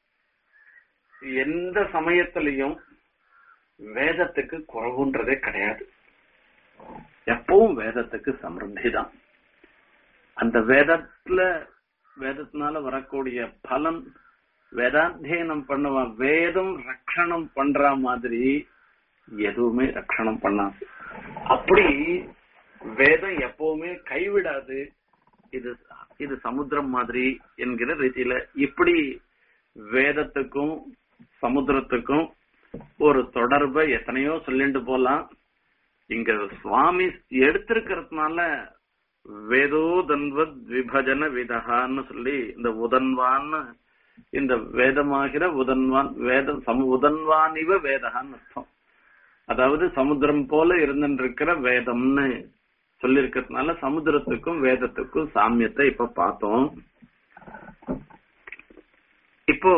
எந்த சமயத்திலையும் வேதத்துக்கு குறவுன்றதே கிடையாது எப்பவும் வேதத்துக்கு சமிருத்தி தான் அந்த வேதத்துல வேதத்தினால வரக்கூடிய பலன் வேதாத்தியனம் பண்ணுவான் வேதம் ரட்சணம் பண்ற மாதிரி எதுவுமே ரட்சணம் பண்ணாது அப்படி வேதம் எப்பவுமே கைவிடாது இது இது சமுத்திரம் மாதிரி என்கிற ரீதியில இப்படி வேதத்துக்கும் சமுத்திரத்துக்கும் ஒரு தொடர்பை எத்தனையோ சொல்லிட்டு போலாம் இங்க சுவாமி எடுத்திருக்கிறதுனால வேதோ தன்வத் விபஜன விதகான்னு சொல்லி இந்த உதன்வான்னு இந்த வேதமாகிற உதன்வான் வேதம் சம உதன்வான் இவ வேதகான்னு அர்த்தம் அதாவது சமுத்திரம் போல இருந்துருக்கிற வேதம்னு சொல்லிருக்கிறதுனால சமுத்திரத்துக்கும் வேதத்துக்கும் சாமியத்தை இப்ப பார்த்தோம் இப்போ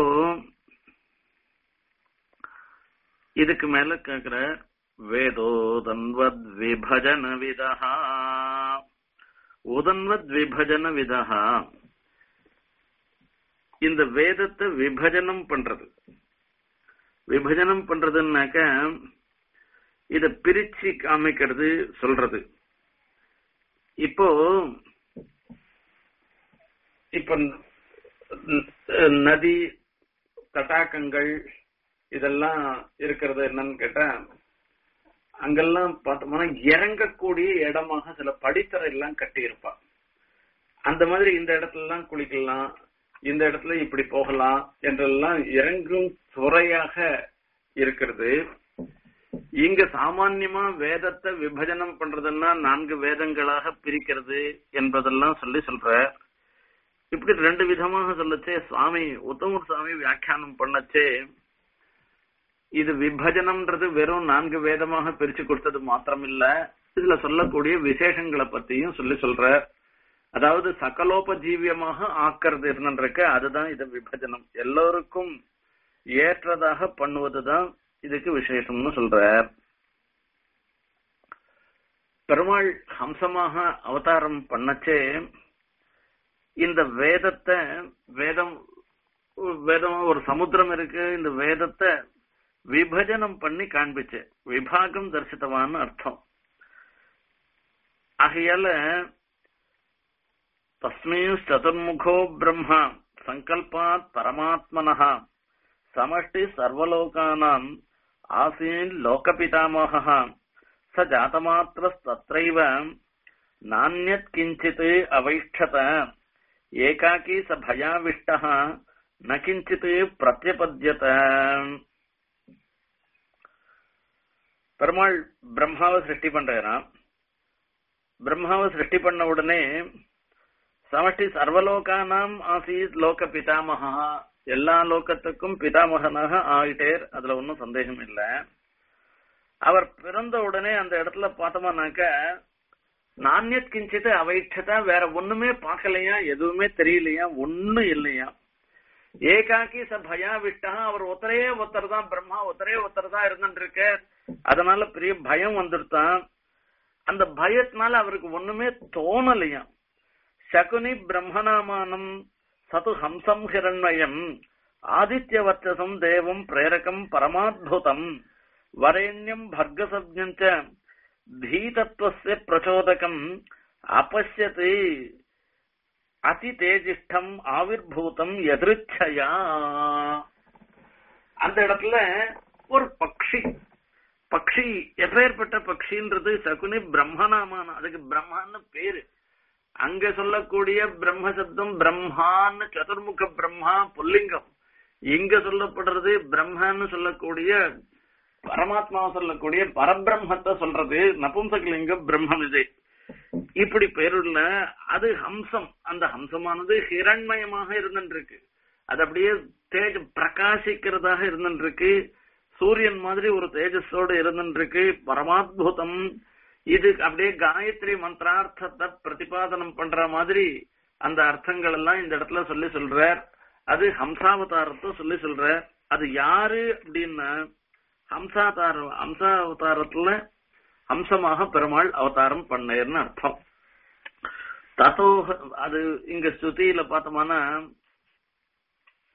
இதுக்கு மேல கேக்குற வேதோதன்வத் விபஜன விதஹா உதன்வத் விபஜன விதஹா இந்த வேதத்தை விபஜனம் பண்றது விபஜனம் பண்றதுன்னாக்க இத பிரிச்சு காமிக்கிறது சொல்றது இப்போ இப்ப நதி தடாகங்கள் இதெல்லாம் இருக்கிறது என்னன்னு கேட்டா அங்கெல்லாம் பார்த்தோம்னா இறங்கக்கூடிய இடமாக சில படித்தரை எல்லாம் கட்டி இருப்பான் அந்த மாதிரி இந்த இடத்துல எல்லாம் குளிக்கலாம் இந்த இடத்துல இப்படி போகலாம் என்றெல்லாம் இறங்கும் துறையாக இருக்கிறது இங்க சாமான்யமா வேதத்தை விபஜனம் பண்றதுன்னா நான்கு வேதங்களாக பிரிக்கிறது என்பதெல்லாம் சொல்லி சொல்ற இப்படி ரெண்டு விதமாக சொல்லச்சே சுவாமி உத்தமர் சுவாமி வியாக்கியானம் பண்ணச்சே இது விபஜனம்ன்றது வெறும் நான்கு வேதமாக பிரிச்சு கொடுத்தது மாத்திரமில்ல இதுல சொல்லக்கூடிய விசேஷங்களை பத்தியும் சொல்லி சொல்ற அதாவது சகலோபஜீவியமாக ஆக்கிறது இருந்திருக்க அதுதான் இது விபஜனம் எல்லோருக்கும் ஏற்றதாக பண்ணுவதுதான் இதுக்கு விசேஷம்னு சொல்ற பெருமாள் ஹம்சமாக அவதாரம் பண்ணச்சே இந்த வேதத்தை வேதம் வேதம் ஒரு சமுத்திரம் இருக்கு இந்த வேதத்தை விபஜனம் பண்ணி காண்பிச்சு விபாகம் தரிசித்தவான்னு அர்த்தம் ஆகையால தஸ்மின் சதுர்முகோ பிரம்மா சங்கல்பாத் பரமாத்மனः சமஷ்டி சர்வலோகானாம் ஆசீன் லோகபிதாமகः ச ஜாதமாத்திரஸ்தத்ரைவ நானியத் கிஞ்சித் அவைஷ்டத ஏகாக்கி ச பயாவிஷ்டः ந கிஞ்சித் பிரத்யபத்யத பெருமாள் பிரம்மாவை சிருஷ்டி பண்றாராம் பிரம்மாவை சிருஷ்டி பண்ண உடனே சமஷ்டி சர்வலோகானாம் ஆசீத் லோக பிதாமகா எல்லா லோகத்துக்கும் பிதாமகனாக ஆயிட்டேர் அதுல ஒன்னும் சந்தேகம் இல்ல அவர் பிறந்த உடனே அந்த இடத்துல பார்த்தோம்னாக்க நானியத் கிஞ்சிட்டு அவைட்சதா வேற ஒண்ணுமே பார்க்கலையா எதுவுமே தெரியலையா ஒண்ணும் இல்லையா ஏகாக்கி ச பயா விட்டா அவர் ஒத்தரே ஒருத்தர் தான் பிரம்மா ஒத்தரே ஒருத்தர் தான் இருந்துட்டு அதனால பெரிய பயம் வந்துருத்தான் அந்த பயத்தினால அவருக்கு ஒண்ணுமே தோணலையா சகுனி பிரம்மநாமானம் சது ஹம்சம் ஹிரண்மயம் ஆதித்யவர்ச்சசம் தேவம் பிரேரகம் பரமாத்புதம் வரேண்யம் பர்கசப்ஞம் ச தீதத்வஸ்ய பிரச்சோதகம் அபஷ்யத் அதி தேஜிஷ்டம் ஆவிர்பூதம் எதிர்ச்சயா அந்த இடத்துல ஒரு பக்ஷி பக்ஷி எப்பேற்பட்ட பக்ஷின்றது சகுனி பிரம்மநாமான அதுக்கு பிரம்மான்னு பேரு அங்க சொல்லக்கூடிய பிரம்ம சப்தம் பிரம்மான்னு சதுர்முக பிரம்மா புல்லிங்கம் இங்க சொல்லப்படுறது பிரம்மன்னு சொல்லக்கூடிய பரமாத்மாவை சொல்லக்கூடிய பரபிரம்மத்தை சொல்றது நபும்சகலிங்கம் பிரம்மம் இது இப்படி பேருள்ள அது ஹம்சம் அந்த ஹம்சமானது ஹிரண்மயமாக இருந்துருக்கு அது அப்படியே தேஜ பிரகாசிக்கிறதாக இருந்துருக்கு சூரியன் மாதிரி ஒரு தேஜஸோடு இருந்துருக்கு பரமாத்புதம் இது அப்படியே காயத்ரி மந்திரார்த்தத்தை பிரதிபாதனம் பண்ற மாதிரி அந்த அர்த்தங்கள் எல்லாம் இந்த இடத்துல சொல்லி சொல்றார் அது ஹம்சாவதாரத்தை சொல்லி சொல்ற அது யாரு அப்படின்னா ஹம்சாவதார ஹம்சாவதாரத்துல ஹம்சமாக பெருமாள் அவதாரம் பண்ணேர்னு அர்த்தம் தத்தோ அது இங்க ஸ்ருதியில பார்த்தோம்னா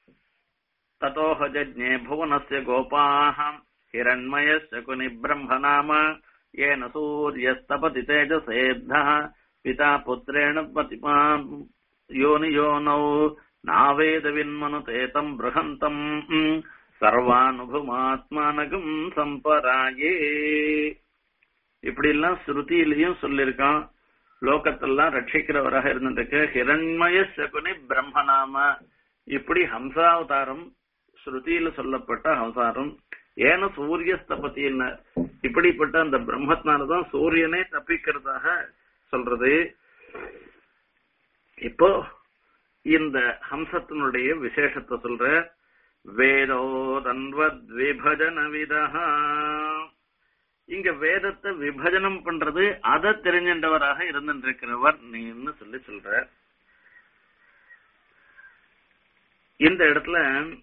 ततोह जज्ञे भुवनस्य गोपाः हिरण्मयस्य कुनिब्रह्म नाम येन सूर्यस्तपति तेजसेद्धः पिता पुत्रेण पतिमा योनियोनौ नावेदविन्मनुते तम् बृहन्तम् சர்வானுபமாத்மானகம் சம்பராயே இப்படி எல்லாம் ஸ்ருதியிலையும் சொல்லியிருக்கான் லோகத்தெல்லாம் ரட்சிக்கிறவராக இருந்திருக்கு ஹிரண்மய சகுனி பிரம்மநாம இப்படி ஹம்சாவதாரம் ஸ்ருதியில சொல்லப்பட்ட அவதாரம் ஏன சூரியஸ்தபதி என்ன இப்படிப்பட்ட அந்த பிரம்மத்தினாலதான் சூரியனே தப்பிக்கிறதாக சொல்றது இப்போ இந்த ஹம்சத்தினுடைய விசேஷத்தை சொல்ற வேதோ தன்வத் விபஜன விதா இங்க வேதத்தை விபஜனம் பண்றது அதை தெரிஞ்சின்றவராக இருந்திருக்கிறவர் நீன்னு சொல்லி சொல்ற இந்த இடத்துல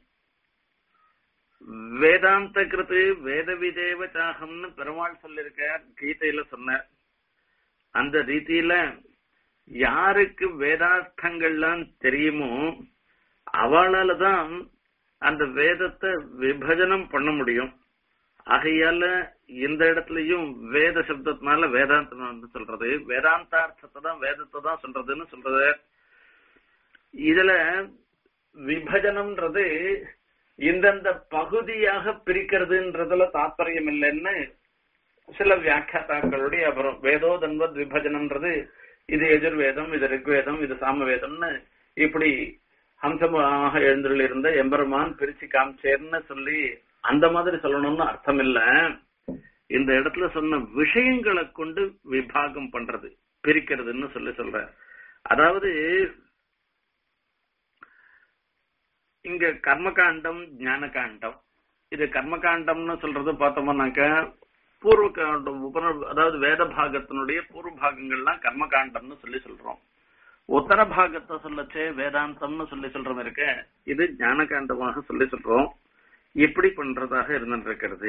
வேதாந்த கிருத்து வேத விதேவ சாகம்னு பெருமாள் சொல்லியிருக்கார் கீதையில சொன்னார் அந்த ரீதியில யாருக்கு வேதார்த்தங்கள்லாம் தெரியுமோ அவளால தான் அந்த வேதத்தை விபஜனம் பண்ண முடியும் ஆகையால இந்த இடத்துலயும் வேத சப்தத்தினால வேதாந்தம் வந்து சொல்றது வேதாந்தார்த்தத்தை தான் வேதத்தை தான் சொல்றதுன்னு சொல்றது இதுல விபஜனம்ன்றது இந்தந்த பகுதியாக பிரிக்கிறதுன்றதுல தாற்பயம் இல்லைன்னு சில வியாக்கியாத்தாக்களுடைய அப்புறம் வேதோதன்வத் விபஜனம்ன்றது இது எதிர்வேதம் இது ரிக்வேதம் இது சாமவேதம்னு இப்படி ஹம்சமாக எழுந்துள்ள இருந்த எம்பெருமான் பிரிச்சு காமிச்சேர்னு சொல்லி அந்த மாதிரி சொல்லணும்னு அர்த்தம் இல்ல இந்த இடத்துல சொன்ன விஷயங்களை கொண்டு விபாகம் பண்றது பிரிக்கிறதுன்னு சொல்லி சொல்ற அதாவது இங்க கர்மகாண்டம் ஞான காண்டம் இது கர்மகாண்டம்னு சொல்றது பார்த்தோம்னாக்க பூர்வ காண்டம் உபன அதாவது வேத பாகத்தினுடைய பூர்வ பாகங்கள்லாம் கர்மகாண்டம்னு சொல்லி சொல்றோம் உத்தர பாகத்தை சொல்லச்சே வேதாந்தம்னு சொல்லி சொல்றோம் இருக்க இது ஞான காண்டமாக சொல்லி சொல்றோம் இப்படி பண்றதாக இருந்திருக்கிறது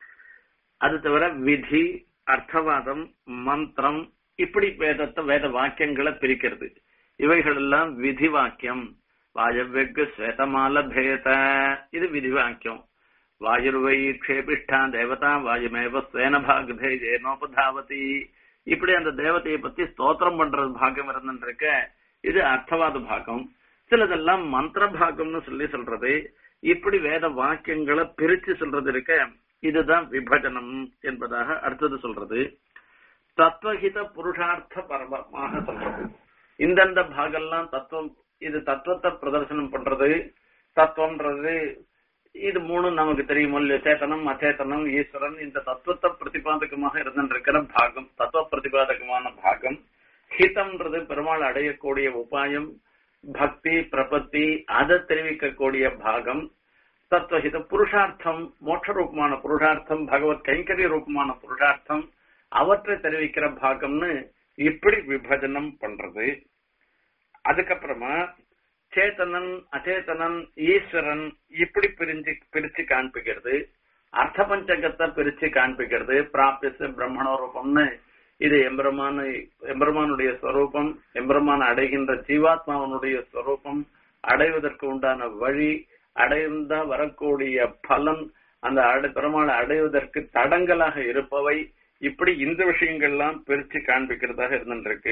அது தவிர விதி அர்த்தவாதம் மந்திரம் இப்படி வேதத்தை வேத வாக்கியங்களை பிரிக்கிறது இவைகள் எல்லாம் விதி வாக்கியம் வாயவெக்கு ஸ்வேதமால பேத இது விதி வாக்கியம் வாயுர்வை க்ஷேபிஷ்டா தேவதா வாயுமேவ ஸ்வேன பாகதே ஏனோபதாவதி இப்படி அந்த தேவதையை பத்தி ஸ்தோத்திரம் பண்றது பாகம் இருந்துருக்க இது அர்த்தவாத பாகம் சிலதெல்லாம் மந்திர பாகம்னு சொல்லி சொல்றது இப்படி வேத வாக்கியங்களை பிரிச்சு சொல்றது இருக்க இதுதான் விபஜனம் என்பதாக அடுத்தது சொல்றது தத்துவஹித புருஷார்த்த பரமமாக சொல்றது இந்தந்த பாகம்லாம் தத்துவம் இது தத்துவத்தை பிரதர்சனம் பண்றது தத்துவம்ன்றது இது மூணு நமக்கு தெரியும் இல்லையா சேத்தனம் அச்சேதனம் ஈஸ்வரன் இந்த தத்துவத்தை பிரதிபாதகமாக இருந்திருக்கிற பாகம் தத்துவ பிரதிபாதகமான பாகம் ஹிதம்ன்றது பெருமாள் அடையக்கூடிய உபாயம் பக்தி பிரபத்தி அதை தெரிவிக்கக்கூடிய பாகம் தத்துவஹித புருஷார்த்தம் மோட்ச ரூபமான புருஷார்த்தம் பகவத் கைங்கரிய ரூபமான புருஷார்த்தம் அவற்றை தெரிவிக்கிற பாகம்னு இப்படி விபஜனம் பண்றது அதுக்கப்புறமா சேத்தனன் அச்சேதனன் ஈஸ்வரன் இப்படி பிரிஞ்சு பிரிச்சு காண்பிக்கிறது அர்த்த பஞ்சகத்தை பிரிச்சு காண்பிக்கிறது பிராபிஸ் பிரம்மண ரூபம்னு இது எம்பெருமான எம்பெருமானுடைய ஸ்வரூபம் எம்பெருமான அடைகின்ற ஜீவாத்மாவனுடைய ஸ்வரூபம் அடைவதற்கு உண்டான வழி அடைந்த வரக்கூடிய பலன் அந்த அடை பெருமாளை அடைவதற்கு தடங்கலாக இருப்பவை இப்படி இந்த விஷயங்கள்லாம் பிரிச்சு காண்பிக்கிறதாக இருந்துருக்கு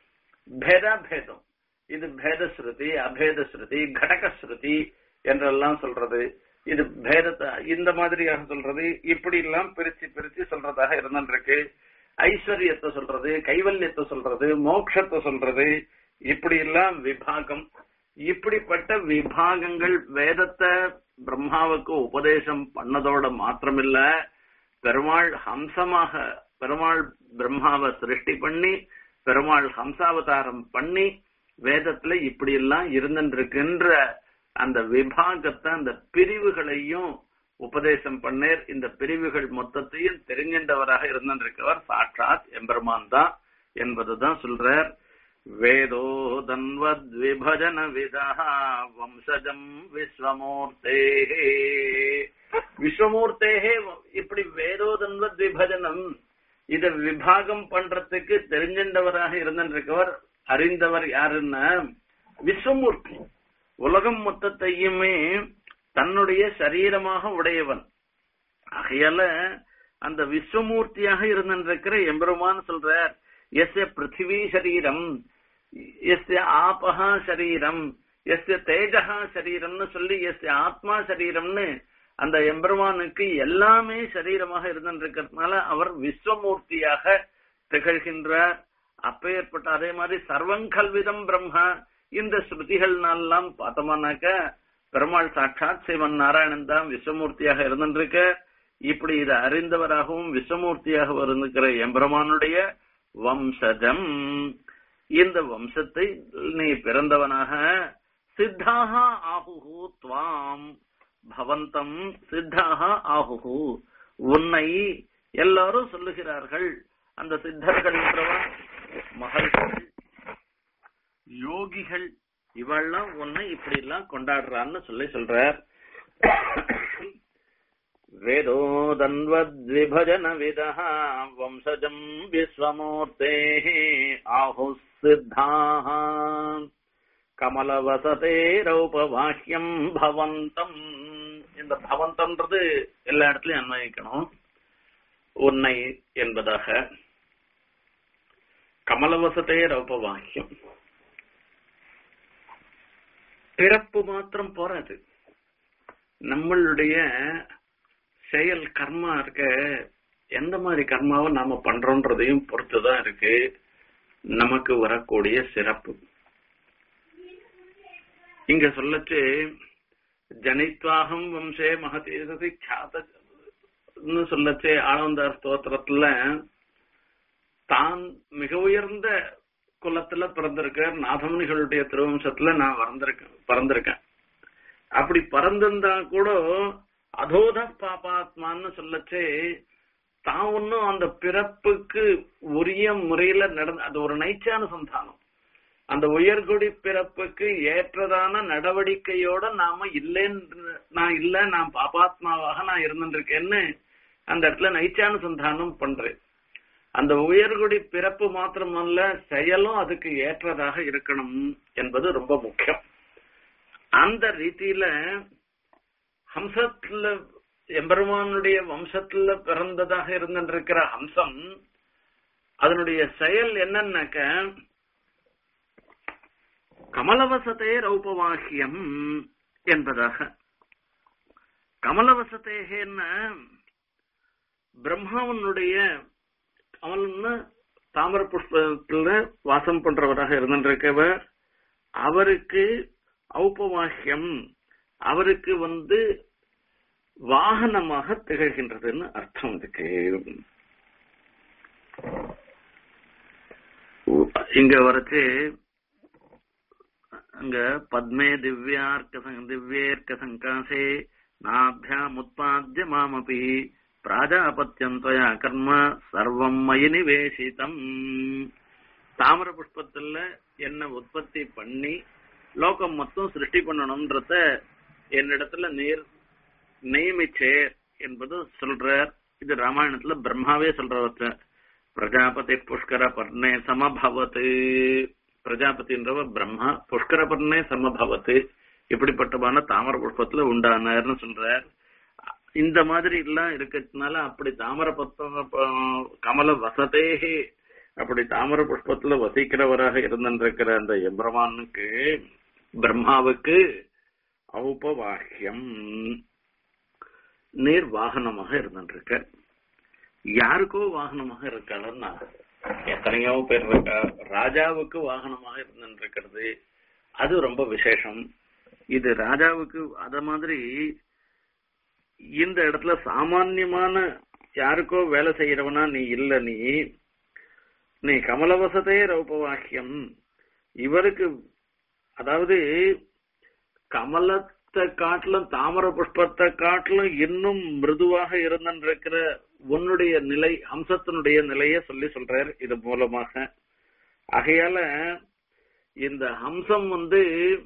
பேதா பேதம் இது பேத ஸ்ருதி அபேத ஸ்ருதி கடக ஸ்ருதி என்றெல்லாம் சொல்றது இது பேதத்தை இந்த மாதிரியாக சொல்றது இப்படி எல்லாம் பிரிச்சு பிரிச்சு சொல்றதாக இருந்துருக்கு ஐஸ்வர்யத்தை சொல்றது கைவல்யத்தை சொல்றது மோட்சத்தை சொல்றது இப்படி எல்லாம் விபாகம் இப்படிப்பட்ட விபாகங்கள் வேதத்தை பிரம்மாவுக்கு உபதேசம் பண்ணதோட மாத்திரமில்ல பெருமாள் ஹம்சமாக பெருமாள் பிரம்மாவை சிருஷ்டி பண்ணி பெருமாள் ஹம்சாவதாரம் பண்ணி வேதத்துல இப்படி எல்லாம் இருந்துருக்குன்ற அந்த விபாகத்தை அந்த பிரிவுகளையும் உபதேசம் பண்ணேர் இந்த பிரிவுகள் மொத்தத்தையும் தெரிஞ்சின்றவராக இருந்திருக்கவர் சாட்சாத் எம்பெருமான் தான் என்பதுதான் சொல்றார் வேதோ தன்வத் விபஜன விதா வம்சஜம் விஸ்வமூர்த்தே விஸ்வமூர்த்தேகே இப்படி வேதோ தன்வத் விபஜனம் இத விபாகம் பண்றதுக்கு தெரிஞ்சின்றவராக இருந்திருக்கவர் அறிந்தவர் யாருன்னா விஸ்வமூர்த்தி உலகம் மொத்தத்தையுமே தன்னுடைய சரீரமாக உடையவன் ஆகையால அந்த விஸ்வமூர்த்தியாக இருந்திருக்கிற எம்பெருமான் சொல்றார் எஸ்ய பிருத்திவி சரீரம் எஸ்ய ஆபஹா சரீரம் எஸ்ய தேஜகா சரீரம்னு சொல்லி எஸ்ய ஆத்மா சரீரம்னு அந்த எம்பெருமானுக்கு எல்லாமே சரீரமாக இருந்திருக்கிறதுனால அவர் விஸ்வமூர்த்தியாக திகழ்கின்றார் அப்பேற்பட்ட அதே மாதிரி சர்வங்கல்விதம் பிரம்மா இந்த ஸ்ருதிகள்னாலாம் பார்த்தோம்னாக்க பெருமாள் சாட்சாத் சிவன் நாராயணன் தான் விஸ்வமூர்த்தியாக இருந்திருக்க இப்படி இதை அறிந்தவராகவும் விஸ்வமூர்த்தியாக இருந்திருக்கிற எம்பெருமானுடைய வம்சஜம் இந்த வம்சத்தை நீ பிறந்தவனாக சித்தாக ஆகுகு துவாம் பவந்தம் சித்தாக ஆகுகு உன்னை எல்லாரும் சொல்லுகிறார்கள் அந்த சித்தர்கள் என்றவன் மகள்கள் யோகிகள் இவெல்லாம் உன்னை இப்படி எல்லாம் கொண்டாடுறான்னு சொல்லி சொல்றார் வேதோதன்வத்விபஜன விதா வம்சஜம் விஸ்வமூர்த்தே ஆஹு சித்தாக கமலவசதே ரௌபவாக்கியம் பவந்தம் இந்த பவந்தம்ன்றது எல்லா இடத்துலயும் அன்வயிக்கணும் உன்னை என்பதாக கமலவசதே ரௌபவாக்கியம் பிறப்பு மாத்திரம் போறாது நம்மளுடைய செயல் கர்மா இருக்க எந்த மாதிரி கர்மாவை நாம பண்றோன்றதையும் பொறுத்துதான் இருக்கு நமக்கு வரக்கூடிய சிறப்பு இங்க சொல்லச்சு ஜனித்வாகம் வம்சே மகதீசதி கியாத சொல்லச்சு ஆனந்தார் ஸ்தோத்திரத்துல தான் மிக உயர்ந்த குலத்துல பிறந்திருக்க நாதமுனிகளுடைய திருவம்சத்துல நான் வளர்ந்திருக்கேன் பிறந்திருக்கேன் அப்படி பறந்திருந்தா கூட அதோத பாபாத்மான்னு சொல்லச்சே தான் ஒன்னும் அந்த பிறப்புக்கு உரிய முறையில நடந்த அது ஒரு நைச்சான சந்தானம் அந்த உயர்குடி பிறப்புக்கு ஏற்றதான நடவடிக்கையோட நாம இல்லைன்னு நான் இல்ல நான் பாபாத்மாவாக நான் இருந்துருக்கேன்னு அந்த இடத்துல நைச்சான சந்தானம் பண்றேன் அந்த உயர்குடி பிறப்பு மாத்திரமல்ல செயலும் அதுக்கு ஏற்றதாக இருக்கணும் என்பது ரொம்ப முக்கியம் அந்த ரீதியில ஹம்சத்துல எம்பெருமானுடைய வம்சத்துல பிறந்ததாக இருந்திருக்கிற ஹம்சம் அதனுடைய செயல் என்னன்னாக்க கமலவசத்தே ரௌபவாக்கியம் என்பதாக கமலவசத்தேகன்னு பிரம்மாவனுடைய கமல்னு தாமர புஷ்பத்துல வாசம் பண்றவராக இருந்திருக்கவர் அவருக்கு ஔபவாக்கியம் அவருக்கு வந்து வாகனமாக திகழ்கின்றதுன்னு அர்த்தம் இதுக்கு இங்க வரைச்சு அங்க பத்மே திவ்யார்க்க திவ்யேர்க்க சங்காசே நாபியாம் உத்பாத்திய மாமபி பிராஜாபத்தியம் துவயா கர்ம சர்வம் மயி நிவேசிதம் தாமர புஷ்பத்துல என்ன உற்பத்தி பண்ணி லோகம் மொத்தம் சிருஷ்டி பண்ணணும்ன்றத என்னிடத்துல நீர் நியமிச்சேர் என்பது சொல்றார் இது ராமாயணத்துல பிரம்மாவே சொல்றவற்ற பிரஜாபதி புஷ்கர பர்ணே சமபவத்து பிரஜாபதின்றவ பிரம்மா புஷ்கர பர்ணே சமபவத்து இப்படிப்பட்டமான தாமர புஷ்பத்துல உண்டானார்னு சொல்றார் இந்த மாதிரி எல்லாம் இருக்கிறதுனால அப்படி தாமர பத்த கமல வசதேகே அப்படி தாமர புஷ்பத்துல வசிக்கிறவராக இருந்திருக்கிற அந்த எம்பிரமானுக்கு பிரம்மாவுக்கு ஔபவாக்கியம் நீர் வாகனமாக இருந்திருக்க யாருக்கோ வாகனமாக இருக்காளன்னா எத்தனையோ பேர் இருக்கா ராஜாவுக்கு வாகனமாக இருந்திருக்கிறது அது ரொம்ப விசேஷம் இது ராஜாவுக்கு அத மாதிரி இந்த இடத்துல சாமான்யமான யாருக்கோ வேலை செய்யறவனா நீ இல்ல நீ நீ கமலவசதே ரௌபவாக்கியம் இவருக்கு அதாவது கமலத்தை காட்டிலும் தாமர புஷ்பத்தை காட்டிலும் இன்னும் மிருதுவாக இருந்திருக்கிற உன்னுடைய நிலை ஹம்சத்தினுடைய நிலைய சொல்லி சொல்றார் இது மூலமாக ஆகையால இந்த ஹம்சம் வந்து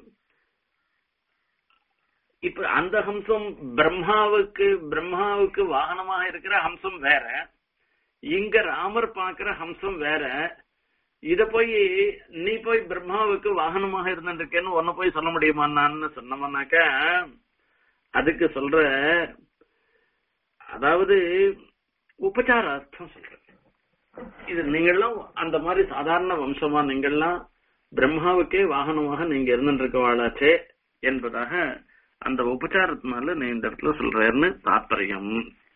இப்ப அந்த ஹம்சம் பிரம்மாவுக்கு பிரம்மாவுக்கு வாகனமாக இருக்கிற ஹம்சம் வேற இங்க ராமர் பாக்குற ஹம்சம் வேற இத போய் நீ போய் பிரம்மாவுக்கு வாகனமாக இருந்திருக்கேன்னு ஒன்ன போய் சொல்ல முடியுமா நான் சொன்னோம்னாக்க அதுக்கு சொல்ற அதாவது உபச்சார அர்த்தம் சொல்ற இது நீங்கெல்லாம் அந்த மாதிரி சாதாரண வம்சமா நீங்கெல்லாம் பிரம்மாவுக்கே வாகனமாக நீங்க இருந்துருக்கவாளாச்சே என்பதாக அந்த உபச்சாரத்தினால நீ இந்த இடத்துல சொல்றேன்னு தாற்பயம்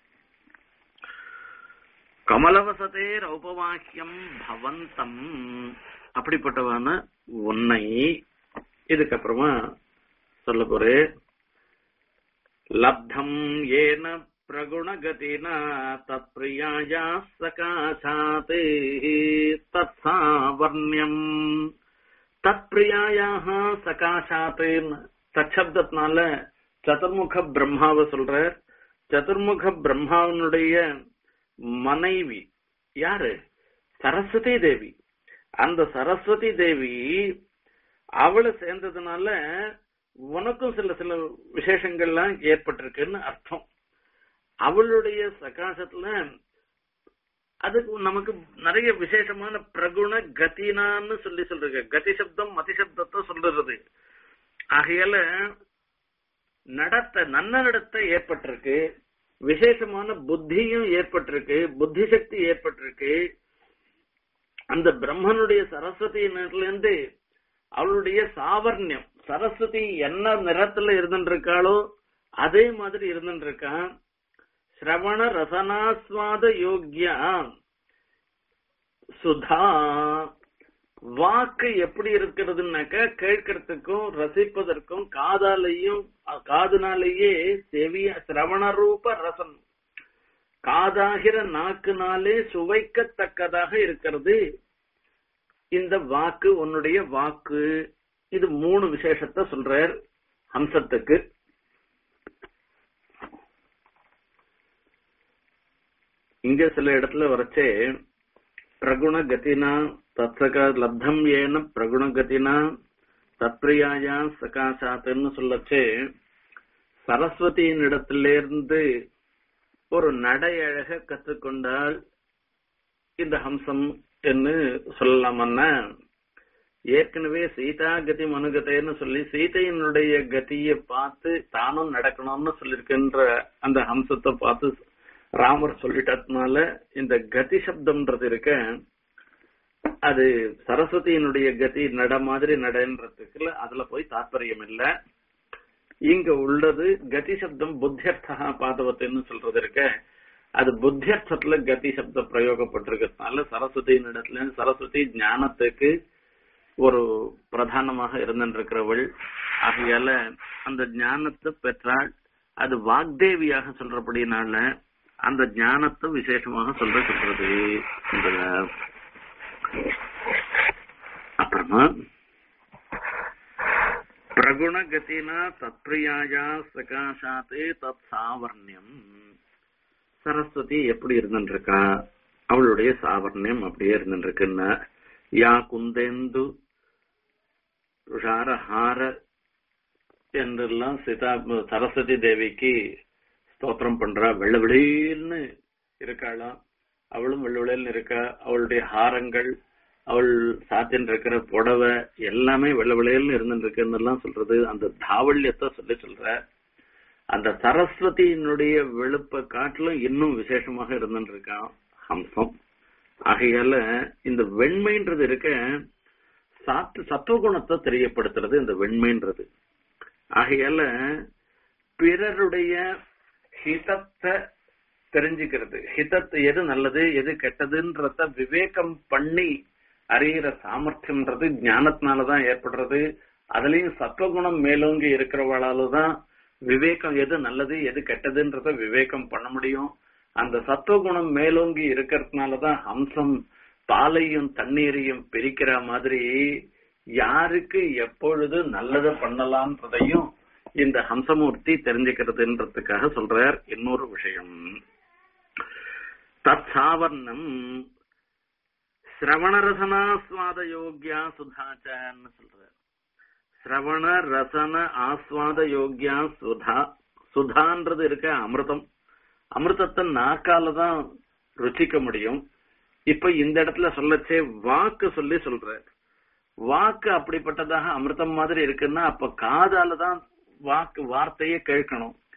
கமலவசதே ரௌபவாக்கியம் பவந்தம் அப்படிப்பட்டவான உன்னை இதுக்கப்புறமா சொல்ல போறேன் லப்தம் ஏன பிரகுணகதினா தத்பிரியாயா சகாசாத் தத்சாவர்ணியம் தத்பிரியாயாக சகாசாத் தச்சப்தத்தினால சதுர்முக பிரம்மாவை சொல்றார் சதுர்முக பிரம்மாவனுடைய மனைவி யாரு சரஸ்வதி தேவி அந்த சரஸ்வதி தேவி அவளை சேர்ந்ததுனால உனக்கும் சில சில விசேஷங்கள்லாம் ஏற்பட்டிருக்குன்னு அர்த்தம் அவளுடைய சகாசத்துல அதுக்கு நமக்கு நிறைய விசேஷமான பிரகுண கதினான்னு சொல்லி சொல்றது கதி சப்தம் மதி சப்தத்தை சொல்றது ஆகையால நடத்த நல்ல நடத்த ஏற்பட்டிருக்கு விசேஷமான புத்தியும் ஏற்பட்டிருக்கு புத்தி சக்தி ஏற்பட்டிருக்கு அந்த பிரம்மனுடைய சரஸ்வதியிலிருந்து அவளுடைய சாவர்ணியம் சரஸ்வதி என்ன நிறத்துல இருந்துருக்காளோ அதே மாதிரி இருந்துருக்கான் சிரவண ரசனாஸ்வாத யோக்கியா சுதா வாக்கு எப்படி இருக்கிறதுனாக்க கேட்கறதுக்கும் ரசிப்பதற்கும் காதாலையும் காதுனாலேயே செவிய சிரவண ரூப ரசம் காதாகிற நாக்குனாலே சுவைக்கத்தக்கதாக இருக்கிறது இந்த வாக்கு உன்னுடைய வாக்கு இது மூணு விசேஷத்தை சொல்றார் ஹம்சத்துக்கு இங்க சில இடத்துல வரைச்சே பிரகுண கதினா தத்சகா லப்தம் ஏன பிரகுண கதினா தத்பிரியாயா சகாசாத்துன்னு சொல்லச்சே சரஸ்வதியின் இடத்திலிருந்து ஒரு நடை அழக கற்றுக்கொண்டால் இந்த ஹம்சம் என்று சொல்லலாமன்னா ஏற்கனவே சீதா கதி மனுகதைன்னு சொல்லி சீதையினுடைய கதியை பார்த்து தானும் நடக்கணும்னு சொல்லியிருக்கின்ற அந்த ஹம்சத்தை பார்த்து ராமர் சொல்லிட்டதுனால இந்த கதி சப்தம்ன்றது இருக்க அது சரஸ்வதியினுடைய கதி நட மாதிரி நடன்றதுக்குல அதுல போய் தாற்பயம் இல்ல இங்க உள்ளது கதி சப்தம் புத்தியர்த்தா பாதவத்தைன்னு சொல்றது இருக்க அது புத்தியர்த்தத்துல கதி சப்த பிரயோகப்பட்டிருக்கிறதுனால சரஸ்வதியின் இடத்துல சரஸ்வதி ஞானத்துக்கு ஒரு பிரதானமாக இருந்திருக்கிறவள் ஆகையால அந்த ஞானத்தை பெற்றால் அது வாக்தேவியாக சொல்றபடினால அந்த ஞானத்தை விசேஷமாக சொல்ற சொல்றது அப்புறமா பிரகுணகதினா தத்பிரியாயா சகாசாத்தே தத் சாவர்ணியம் சரஸ்வதி எப்படி இருந்துருக்கா அவளுடைய சாவர்ணியம் அப்படியே இருந்துருக்குன்னா யா குந்தேந்து துஷாரஹார என்றெல்லாம் சீதா சரஸ்வதி தேவிக்கு ஸ்தோத்திரம் பண்றா வெள்ள வெளியில்னு இருக்காளாம் அவளும் வெள்ள வெளியில் இருக்கா அவளுடைய ஹாரங்கள் அவள் சாத்தின் இருக்கிற புடவை எல்லாமே வெள்ள வெளியில் இருந்துருக்குன்னு எல்லாம் சொல்றது அந்த தாவல்யத்தை சொல்லி சொல்ற அந்த சரஸ்வதியினுடைய வெளுப்ப காட்டிலும் இன்னும் விசேஷமாக இருந்துருக்கான் ஹம்சம் ஆகையால இந்த வெண்மைன்றது இருக்க சாத்து சத்துவகுணத்தை தெரியப்படுத்துறது இந்த வெண்மைன்றது ஆகையால பிறருடைய ஹிதத்தை தெரிஞ்சுக்கிறது ஹிதத்தை எது நல்லது எது கெட்டதுன்றத விவேகம் பண்ணி அறிகிற சாமர்த்தியம்ன்றது ஞானத்தினாலதான் ஏற்படுறது அதுலயும் சத்துவகுணம் மேலோங்கி இருக்கிறவளால தான் விவேகம் எது நல்லது எது கெட்டதுன்றத விவேகம் பண்ண முடியும் அந்த சத்துவகுணம் மேலோங்கி இருக்கிறதுனாலதான் ஹம்சம் பாலையும் தண்ணீரையும் பிரிக்கிற மாதிரி யாருக்கு எப்பொழுது நல்லதை பண்ணலாம்ன்றதையும் இந்த ஹம்சமூர்த்தி தெரிஞ்சுக்கிறதுன்றதுக்காக சொல்றார் இன்னொரு விஷயம் தத் சாவர்ணம் சிரவண ரசனாஸ்வாத யோக்கியா சுதாச்சான்னு சொல்றார் சிரவண ரசன ஆஸ்வாத யோக்கியா சுதா சுதான்றது இருக்க அமிர்தம் அமிர்தத்தை நாக்கால தான் ருச்சிக்க முடியும் இப்ப இந்த இடத்துல சொல்லச்சே வாக்கு சொல்லி சொல்ற வாக்கு அப்படிப்பட்டதாக அமிர்தம் மாதிரி இருக்குன்னா அப்ப காதால தான் வாக்கு வார்த்தையே கேட்கணும்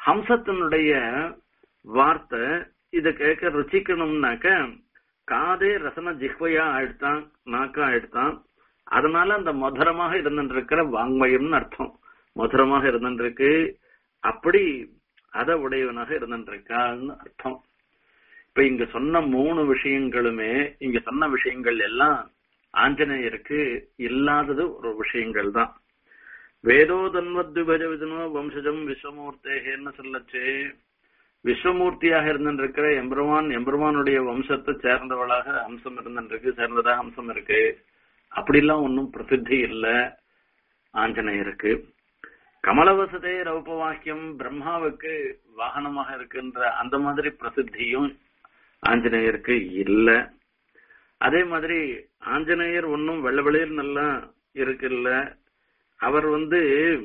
ஹம்சத்தினுடைய வார்த்தை இத கேட்க ருச்சிக்கணும்னாக்க காதே ரசன ஜிஹ்வையா ஆயிடுத்தான் நாக்கா ஆயிடுத்தான் அதனால அந்த மதுரமாக இருந்துருக்கிற வாங்மயம்னு அர்த்தம் மதுரமாக இருந்துருக்கு அப்படி அத உடையவனாக இருந்துருக்கான்னு அர்த்தம் இப்ப இங்க சொன்ன மூணு விஷயங்களுமே இங்க சொன்ன விஷயங்கள் எல்லாம் ஆஞ்சநேயருக்கு இல்லாதது ஒரு விஷயங்கள் தான் வேதோ தன்வத்விபஜ விதனோ வம்சஜம் விஸ்வமூர்த்தேன்னு சொல்லச்சு விஸ்வமூர்த்தியாக இருந்திருக்கிற எம்பெருமான் எம்பெருமானுடைய வம்சத்தை சேர்ந்தவளாக அம்சம் இருந்திருக்கு சேர்ந்ததாக அம்சம் இருக்கு அப்படிலாம் ஒன்றும் பிரசித்தி இல்ல ஆஞ்சநேயருக்கு கமலவசதே ரௌபவாக்கியம் பிரம்மாவுக்கு வாகனமாக இருக்கின்ற அந்த மாதிரி பிரசித்தியும் ஆஞ்சநேயருக்கு இல்ல அதே மாதிரி ஆஞ்சநேயர் ஒன்னும் வெள்ள வெளியில் நல்லா இருக்குல்ல அவர் வந்து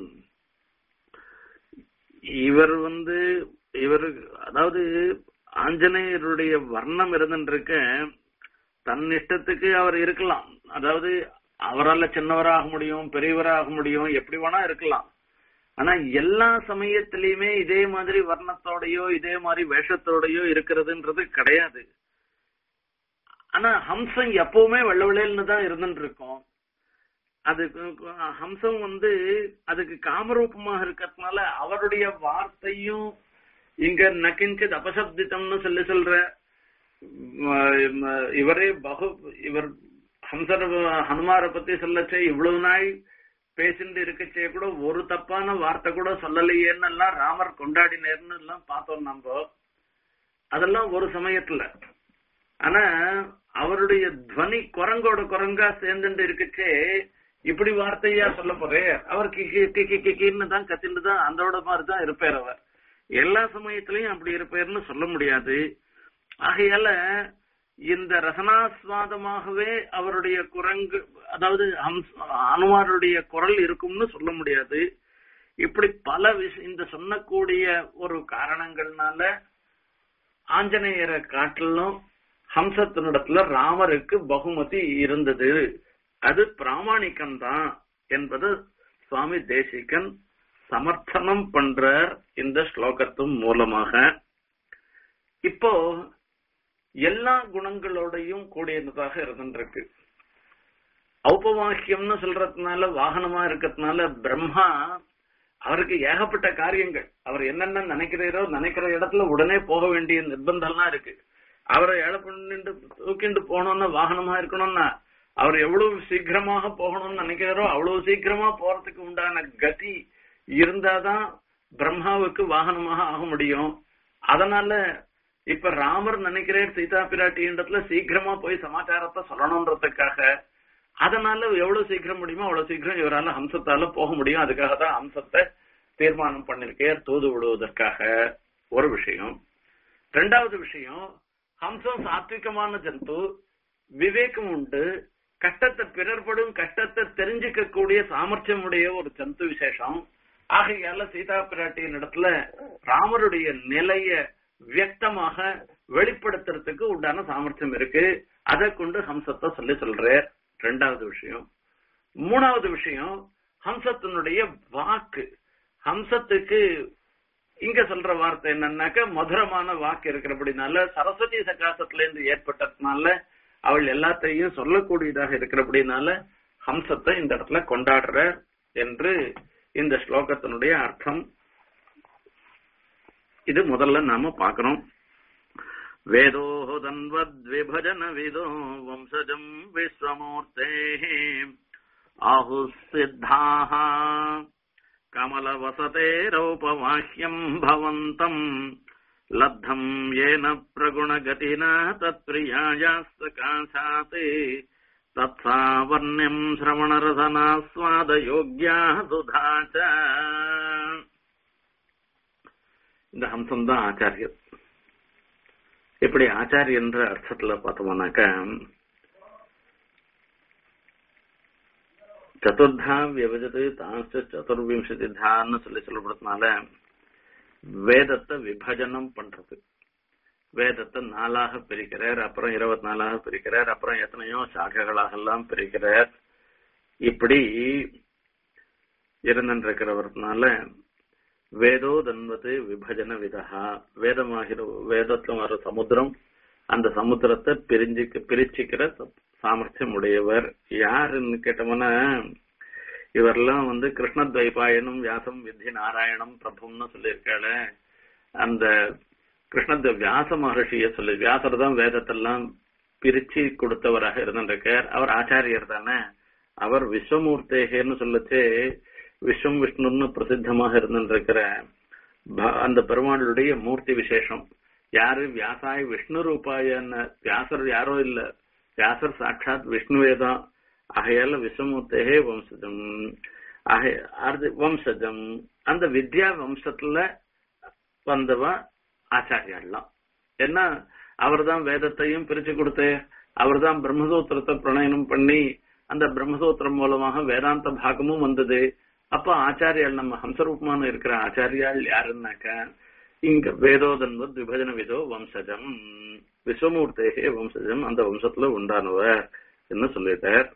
இவர் வந்து இவர் அதாவது ஆஞ்சநேயருடைய வர்ணம் இருந்துருக்க தன் இஷ்டத்துக்கு அவர் இருக்கலாம் அதாவது அவரால் சின்னவராக முடியும் பெரியவராக முடியும் எப்படி வேணா இருக்கலாம் ஆனா எல்லா சமயத்திலயுமே இதே மாதிரி வர்ணத்தோடயோ இதே மாதிரி வேஷத்தோடயோ இருக்கிறதுன்றது கிடையாது ஆனா ஹம்சம் எப்பவுமே வெள்ள வெள்ளையில்னு தான் இருந்துட்டு இருக்கும் அது ஹம்சம் வந்து அதுக்கு காமரூபமாக இருக்கிறதுனால அவருடைய வார்த்தையும் இங்க நக்கிஞ்சது அபசப்தித்தம்னு சொல்லி சொல்ற இவரே பகு இவர் ஹம்சர் ஹனுமாரை பத்தி சொல்லச்சே இவ்வளவு நாள் பேசிட்டு இருக்கச்சே கூட ஒரு தப்பான வார்த்தை கூட சொல்லலையேன்னு எல்லாம் ராமர் கொண்டாடினேர்னு எல்லாம் பார்த்தோம் நம்ம அதெல்லாம் ஒரு சமயத்துல ஆனா அவருடைய துவனி குரங்கோட குரங்கா சேர்ந்துட்டு இருக்கச்சே இப்படி வார்த்தையா சொல்ல போறே அவர் கின்னு தான் கத்திட்டு தான் அந்தோட மாதிரி தான் இருப்பார் அவர் எல்லா சமயத்திலையும் அப்படி இருப்பார்னு சொல்ல முடியாது ஆகையால இந்த ரசனாஸ்வாதமாகவே அவருடைய குரங்கு அதாவது அனுமாருடைய குரல் இருக்கும்னு சொல்ல முடியாது இப்படி பல விஷ இந்த சொன்னக்கூடிய ஒரு காரணங்கள்னால ஆஞ்சநேயரை காட்டிலும் ஹம்சத்தினிடத்துல ராமருக்கு பகுமதி இருந்தது அது பிராமணிக்கம் தான் என்பது சுவாமி தேசிகன் சமர்த்தனம் பண்றார் இந்த ஸ்லோகத்தின் மூலமாக இப்போ எல்லா குணங்களோடையும் கூடியதாக இருந்துருக்கு ஔபவாக்கியம்னு சொல்றதுனால வாகனமா இருக்கிறதுனால பிரம்மா அவருக்கு ஏகப்பட்ட காரியங்கள் அவர் என்னென்ன நினைக்கிறாரோ நினைக்கிற இடத்துல உடனே போக வேண்டிய நிர்பந்தம்லாம் இருக்கு அவரை ஏழை பண்ணிட்டு தூக்கிண்டு போகணும்னா வாகனமா இருக்கணும்னா அவர் எவ்வளவு சீக்கிரமாக போகணும்னு நினைக்கிறாரோ அவ்வளவு சீக்கிரமா போறதுக்கு உண்டான கதி இருந்தாதான் பிரம்மாவுக்கு வாகனமாக ஆக முடியும் அதனால இப்ப ராமர் நினைக்கிறார் சீதா பிராட்டின்றதுல சீக்கிரமா போய் சமாச்சாரத்தை சொல்லணும்ன்றதுக்காக அதனால எவ்வளவு சீக்கிரம் முடியுமோ அவ்வளவு சீக்கிரம் இவரால ஹம்சத்தால போக முடியும் அதுக்காக தான் ஹம்சத்தை தீர்மானம் பண்ணிருக்கேன் தூது விடுவதற்காக ஒரு விஷயம் ரெண்டாவது விஷயம் ஹம்சம் சாத்விகமான ஜந்து விவேகம் உண்டு கஷ்டத்தை பிறர்படும் கஷ்டத்தை தெரிஞ்சுக்க கூடிய சாமர்த்தியம் உடைய ஒரு ஜந்து விசேஷம் ஆகையால சீதா பிராட்டியின் இடத்துல ராமருடைய நிலைய வியக்தமாக வெளிப்படுத்துறதுக்கு உண்டான சாமர்த்தியம் இருக்கு அதை கொண்டு ஹம்சத்தை சொல்லி சொல்ற ரெண்டாவது விஷயம் மூணாவது விஷயம் ஹம்சத்தினுடைய வாக்கு ஹம்சத்துக்கு இங்க சொல்ற வார்த்தை என்னன்னாக்க மதுரமான வாக்கு இருக்கிறபடினால சரஸ்வதி சகாசத்துல இருந்து ஏற்பட்டதுனால அவள் எல்லாத்தையும் சொல்லக்கூடியதாக இருக்கிறபடினால ஹம்சத்தை இந்த இடத்துல கொண்டாடுற என்று இந்த ஸ்லோகத்தினுடைய அர்த்தம் இது முதல்ல நாம பாக்கிறோம் வேதோ தன்வத்விபஜன விதோ வம்சஜம் விஸ்வமூர்த்தே ஆஹு சித்தாக கமலவசதேரௌபவாஹ்யம் பவந்தம் லப்தம் ஏன பிரகுணகதினா தத்பிரியாயாஸ்தகாசாத் தத்சாவர்ணியம் சிரவணரசனாஸ்வாதயோக்யா சுதா இந்த ஹம்சம் தான் ஆச்சாரியர் எப்படி ஆச்சாரியன்ற அர்த்தத்துல பார்த்தோம்னாக்க சதுர்தா விபஜது தான்ஸ்ட சதுர்விம்சதி தான்னு சொல்லி சொல்லப்படுறதுனால வேதத்தை விபஜனம் பண்றது வேதத்தை நாளாக பிரிக்கிறார் அப்புறம் இருபத்தி நாலாக பிரிக்கிறார் அப்புறம் எத்தனையோ சாகைகளாக எல்லாம் பிரிக்கிறார் இப்படி இருந்திருக்கிறவர்னால வேதோ தன்வது விபஜன விதா வேதமாகிற வேதத்துல வர சமுத்திரம் அந்த சமுத்திரத்தை பிரிஞ்சு பிரிச்சுக்கிற சாமர்த்தியம் உடையவர் யாருன்னு கேட்டோம்னா இவரெல்லாம் வந்து கிருஷ்ண துவைபாயனும் வியாசம் வித்தி நாராயணம் பிரபும்னு சொல்லியிருக்காள அந்த கிருஷ்ண வியாச மகர்ஷிய சொல்லி வியாசர் தான் வேதத்தெல்லாம் பிரிச்சு கொடுத்தவராக இருந்திருக்கார் அவர் ஆச்சாரியர் தானே அவர் விஸ்வமூர்த்தேகன்னு சொல்லச்சு விஸ்வம் விஷ்ணுன்னு பிரசித்தமாக இருந்திருக்கிற அந்த பெருமாளுடைய மூர்த்தி விசேஷம் யாரு வியாசாய் விஷ்ணு ரூபாயன்னு வியாசர் யாரோ இல்ல வியாசர் சாட்சாத் விஷ்ணுவே தான் ஆகையால விஸ்வமூர்த்தேகே வம்சஜம் ஆக வம்சஜம் அந்த வித்யா வம்சத்துல வந்தவ ஆச்சாரியெல்லாம் ஏன்னா அவர் தான் வேதத்தையும் பிரிச்சு கொடுத்து அவர் தான் பிரம்மசூத்திரத்தை பிரணயனம் பண்ணி அந்த பிரம்மசூத்திரம் மூலமாக வேதாந்த பாகமும் வந்தது அப்ப ஆச்சாரியால் நம்ம ஹம்சரூபமான இருக்கிற ஆச்சாரியால் யாருன்னாக்க இங்க வேதோதன்வத் விபஜன விதோ வம்சஜம் விஸ்வமூர்த்தேகே வம்சஜம் அந்த வம்சத்துல உண்டானவர் என்ன சொல்லிட்டார்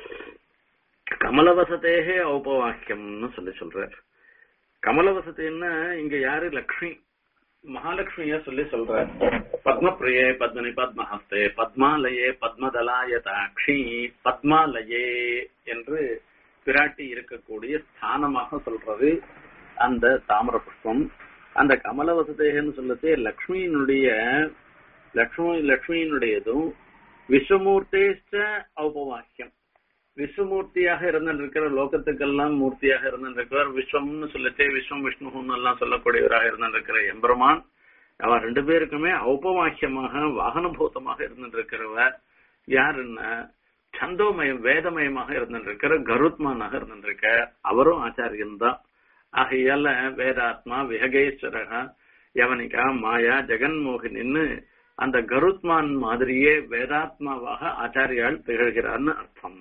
கமலவசத்தேகே ஔபவாக்கியம்னு சொல்லி சொல்றார் கமலவசத்தின்னா இங்க யாரு லக்ஷ்மி மகாலட்சுமிய சொல்லி சொல்ற பத்மபிரியே பத்மனி பத்மஹஸ்தே பத்மாலயே பத்மதலாயதாட்சி பத்மாலயே என்று பிராட்டி இருக்கக்கூடிய ஸ்தானமாக சொல்றது அந்த தாமர புஷ்பம் அந்த கமலவசதேகன்னு சொல்லத்தே லக்ஷ்மியினுடைய லக்ஷ்மி லக்ஷ்மியினுடையதும் விஸ்வமூர்த்தேஷ்ட ஔபவாக்கியம் விஸ்வமூர்த்தியாக இருந்திருக்கிற லோகத்துக்கெல்லாம் மூர்த்தியாக இருந்திருக்கிறவர் விஸ்வம்னு சொல்லத்தே விஸ்வம் விஷ்ணுன்னு எல்லாம் சொல்லக்கூடியவராக இருந்திருக்கிற எம்பெருமான் அவன் ரெண்டு பேருக்குமே ஔபவாக்கியமாக வாகனபூதமாக இருந்திருக்கிறவர் யாருன்னா சந்தோமயம் வேதமயமாக இருந்திருக்கிற கருத்மானாக இருந்திருக்க அவரும் ஆச்சாரியன் தான் ஆகையால வேதாத்மா விஹகேஸ்வரக யவனிகா மாயா ஜெகன்மோகினின்னு அந்த கருத்மான் மாதிரியே வேதாத்மாவாக ஆச்சாரியால் திகழ்கிறார்னு அர்த்தம்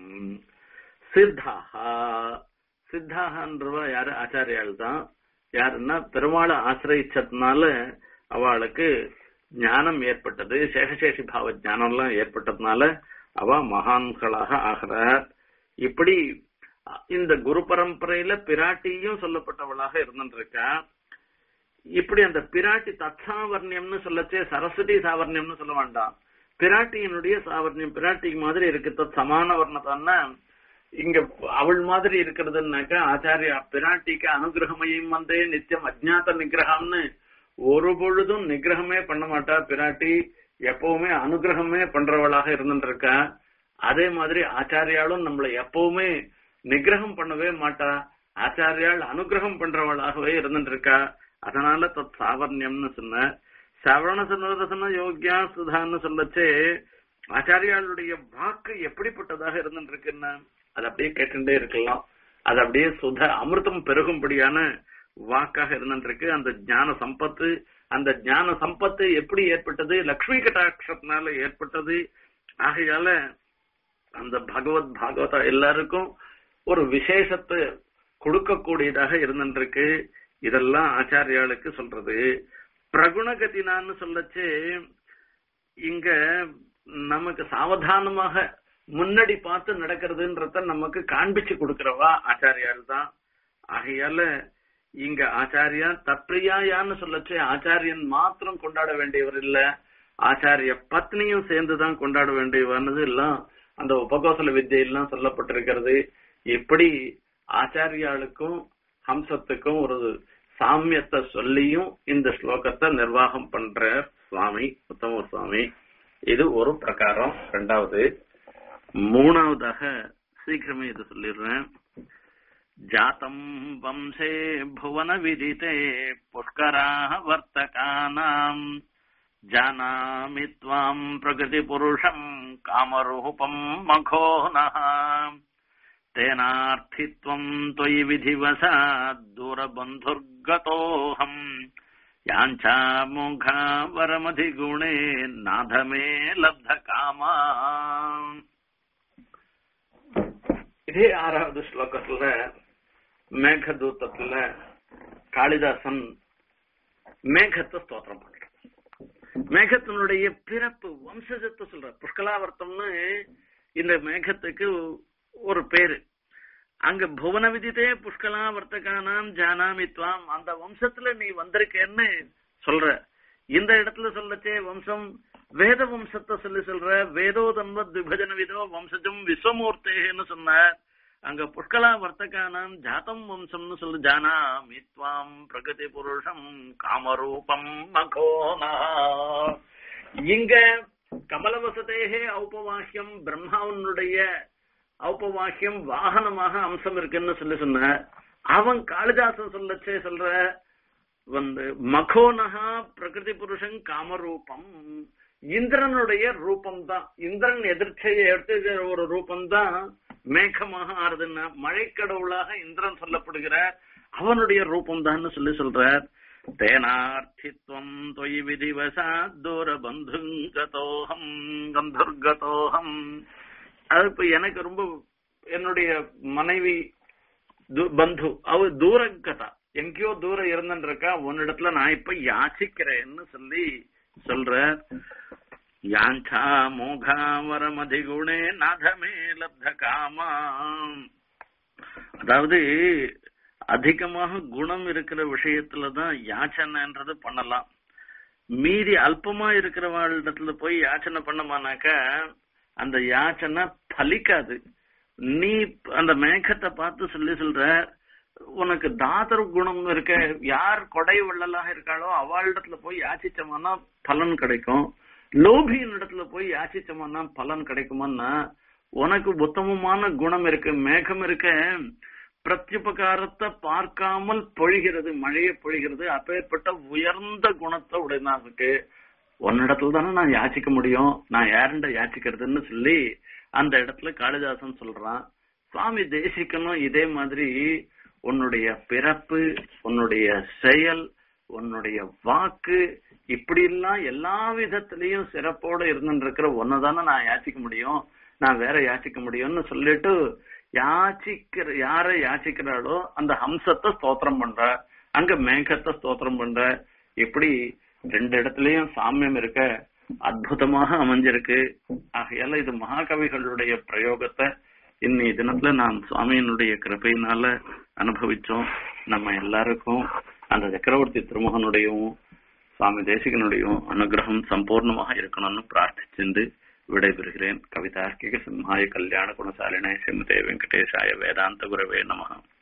சித்தாகா சித்தாகன்றவ யாரு ஆச்சாரியால் தான் யாருன்னா பெருமாளை ஆசிரியச்சதுனால அவளுக்கு ஞானம் ஏற்பட்டது சேஷசேஷி பாவ ஞானம் எல்லாம் ஏற்பட்டதுனால அவ மகான்களாக ஆகிறார் இப்படி இந்த குரு பரம்பரையில பிராட்டியும் சொல்லப்பட்டவளாக இருந்துருக்கா இப்படி அந்த பிராட்டி தத்சாவர்ணியம்னு சொல்லச்சே சரஸ்வதி சாவர்ணியம்னு சொல்ல வேண்டாம் பிராட்டியினுடைய சாவர்ணியம் பிராட்டிக்கு மாதிரி இருக்கு தத் சமான வர்ணத்தான்னா இங்க அவள் மாதிரி இருக்கிறதுனாக்கா ஆச்சாரிய பிராட்டிக்கு அனுகிரகமையும் வந்தே நித்தியம் அஜ்ஞாத நிகிரகம்னு ஒரு பொழுதும் நிகிரகமே பண்ண மாட்டா பிராட்டி எப்பவுமே அனுகிரகமே பண்றவளாக இருந்துருக்கா அதே மாதிரி ஆச்சாரியாலும் நம்மள எப்பவுமே நிகிரகம் பண்ணவே மாட்டா ஆச்சாரியால் அனுகிரகம் பண்றவளாகவே இருந்துருக்கா அதனால தத் சாவர்ணியம்னு சொன்ன சவண சனோதசன யோகியா சுதான்னு சொல்லச்சே ஆச்சாரியாளுடைய வாக்கு எப்படிப்பட்டதாக இருந்துருக்குன்னா அது அப்படியே கேட்டுட்டே இருக்கலாம் அது அப்படியே சுத அமிர்தம் பெருகும்படியான வாக்காக இருந்துருக்கு அந்த ஞான சம்பத்து அந்த ஞான சம்பத்து எப்படி ஏற்பட்டது லக்ஷ்மி கட்டாட்சத்தினால ஏற்பட்டது ஆகையால அந்த பகவத் பாகவதா எல்லாருக்கும் ஒரு விசேஷத்தை கொடுக்கக்கூடியதாக இருந்துருக்கு இதெல்லாம் ஆச்சாரியாளுக்கு சொல்றது பிரகுணகதினான்னு சொல்லச்சு இங்க நமக்கு சாவதானமாக முன்னாடி பார்த்து நடக்கிறதுன்றத நமக்கு காண்பிச்சு கொடுக்கிறவா ஆச்சாரியால் தான் ஆகையால இங்க ஆச்சாரியா தப்பிரியாயான்னு சொல்லச்சு ஆச்சாரியன் மாத்திரம் கொண்டாட வேண்டியவர் இல்ல ஆச்சாரிய பத்னியும் சேர்ந்துதான் கொண்டாட வேண்டியவர்னது எல்லாம் அந்த உபகோசல வித்தியெல்லாம் சொல்லப்பட்டிருக்கிறது எப்படி ஆச்சாரியாளுக்கும் ஹம்சத்துக்கும் ஒரு சாமியத்தை சொல்லியும் இந்த ஸ்லோகத்தை நிர்வாகம் பண்ற சுவாமி உத்தம சுவாமி இது ஒரு பிரகாரம் ரெண்டாவது மூணாவதாக சீக்கிரமே இது சொல்லிடுறேன் ஜாத்தம் வம்சே புவன விதித்தே புஷ்கரா வர்த்தகானாம் ஜானாமி त्वाम् प्रकृतिपुरुषम् कामरूपम् मघोनः तेनार्थित्वम् त्वयि विधिवशात् दूरबन्धुर्गतोऽहम् याञ्छामुखा वरमधिगुणे नाथ मे लब्धकामा இதே ஆறாவது ஸ்லோகத்துல மேகதூத்தத்துல காளிதாசன் மேகத்தை ஸ்தோத்திரம் பண்றான் மேகத்தினுடைய பிறப்பு வம்சஜத்தை சொல்ற புஷ்கலாவர்த்தம்னு இந்த மேகத்துக்கு ஒரு பேரு அங்க புவன விதித்தே புஷ்கலா வர்த்தகானாம் ஜானாமி துவாம் அந்த வம்சத்துல நீ வந்திருக்கேன்னு சொல்ற இந்த இடத்துல சொல்லச்சே வம்சம் வேத வம்சத்தை சொல்லி சொல்ற வேதோ தன்வத் விபஜன விதோ வம்சஜம் விஸ்வமூர்த்தேன்னு சொன்னார் அங்க புஷ்கலா வர்த்தகானாம் ஜாத்தம் வம்சம்னு சொல்லு ஜானாமி துவாம் பிரகதி புருஷம் காமரூபம் மகோனா இங்க கமலவசதேகே ஔபவாக்கியம் பிரம்மாவனுடைய ஔபவாக்கியம் வாகனமாக அம்சம் இருக்குன்னு சொல்லி சொன்ன அவன் காளிதாசன் சொல்லச்சே சொல்ற வந்து மகோனஹா பிரகிருதி புருஷன் காமரூபம் இந்திரனுடைய ரூபம் தான் இந்திரன் எதிர்ச்சையை எடுத்துக்கிற ஒரு ரூபம் தான் மேகமாக ஆறுதுன்னா மழைக்கடவுளாக இந்திரன் சொல்லப்படுகிற அவனுடைய ரூபம் தான் சொல்லி சொல்றார் தேனார்த்தித்வம் தொய் விதிவசா தூர பந்துங்கதோகம் கந்துர்கதோகம் அது இப்ப எனக்கு ரொம்ப என்னுடைய மனைவி து- பந்து அவ தூரங்கதா எங்கேயோ தூரம் இருந்துருக்கா உன்னிடத்துல நான் இப்ப யாச்சிக்கிறேன்னு சொல்லி சொல்ற யாஞ்சா மோகாவரம் அதிகுணே நாதமே லப்த காமா அதாவது அதிகமாக குணம் இருக்கிற விஷயத்துலதான் யாச்சனைன்றது பண்ணலாம் மீறி அல்பமா இருக்கிறவாளிடத்துல போய் யாச்சனை பண்ணமானாக்க அந்த யாச்சனை பலிக்காது நீ அந்த மேகத்தை பார்த்து சொல்லி சொல்ற உனக்கு தாதர் குணம் இருக்க யார் கொடை வள்ளலாக இருக்காளோ அவளிடத்துல போய் யாச்சிச்சோம்னா பலன் கிடைக்கும் லோபியின் இடத்துல போய் யாச்சிச்சோம்னா பலன் கிடைக்குமான்னா உனக்கு உத்தமமான குணம் இருக்கு மேகம் இருக்க பிரத்யுபகாரத்தை பார்க்காமல் பொழிகிறது மழையை பொழிகிறது அப்பேற்பட்ட உயர்ந்த குணத்தை உடையதான் இருக்கு உன்னிடத்துல தானே நான் யாச்சிக்க முடியும் நான் யாருண்ட யாச்சிக்கிறதுன்னு சொல்லி அந்த இடத்துல காளிதாசன் சொல்றான் சுவாமி தேசிக்கணும் இதே மாதிரி உன்னுடைய பிறப்பு உன்னுடைய செயல் உன்னுடைய வாக்கு இப்படி எல்லாம் எல்லா விதத்திலையும் சிறப்போட இருந்துருக்கிற ஒன்னதானே நான் யாச்சிக்க முடியும் நான் வேற யாச்சிக்க முடியும்னு சொல்லிட்டு யாச்சிக்கிற யார யாச்சிக்கிறாளோ அந்த ஹம்சத்தை ஸ்தோத்திரம் பண்ற அங்க மேகத்தை ஸ்தோத்திரம் பண்ற இப்படி ரெண்டு இடத்துலயும் சாமியம் இருக்க அற்புதமாக அமைஞ்சிருக்கு ஆகையால இது மகாகவிகளுடைய பிரயோகத்தை இன்னி தினத்துல நான் சுவாமியினுடைய கிருபையினால அனுபவிச்சோம் நம்ம எல்லாருக்கும் அந்த சக்கரவர்த்தி திருமகனுடையும் சுவாமி தேசிகனுடையும் அனுகிரகம் சம்பூர்ணமாக இருக்கணும்னு பிரார்த்திச்சிருந்து விடைபெறுகிறேன் கவிதார்க்கிக சிம்ஹாய கல்யாண குணசாலினே சிம்மதே வெங்கடேசாய வேதாந்த குரவே நமகம்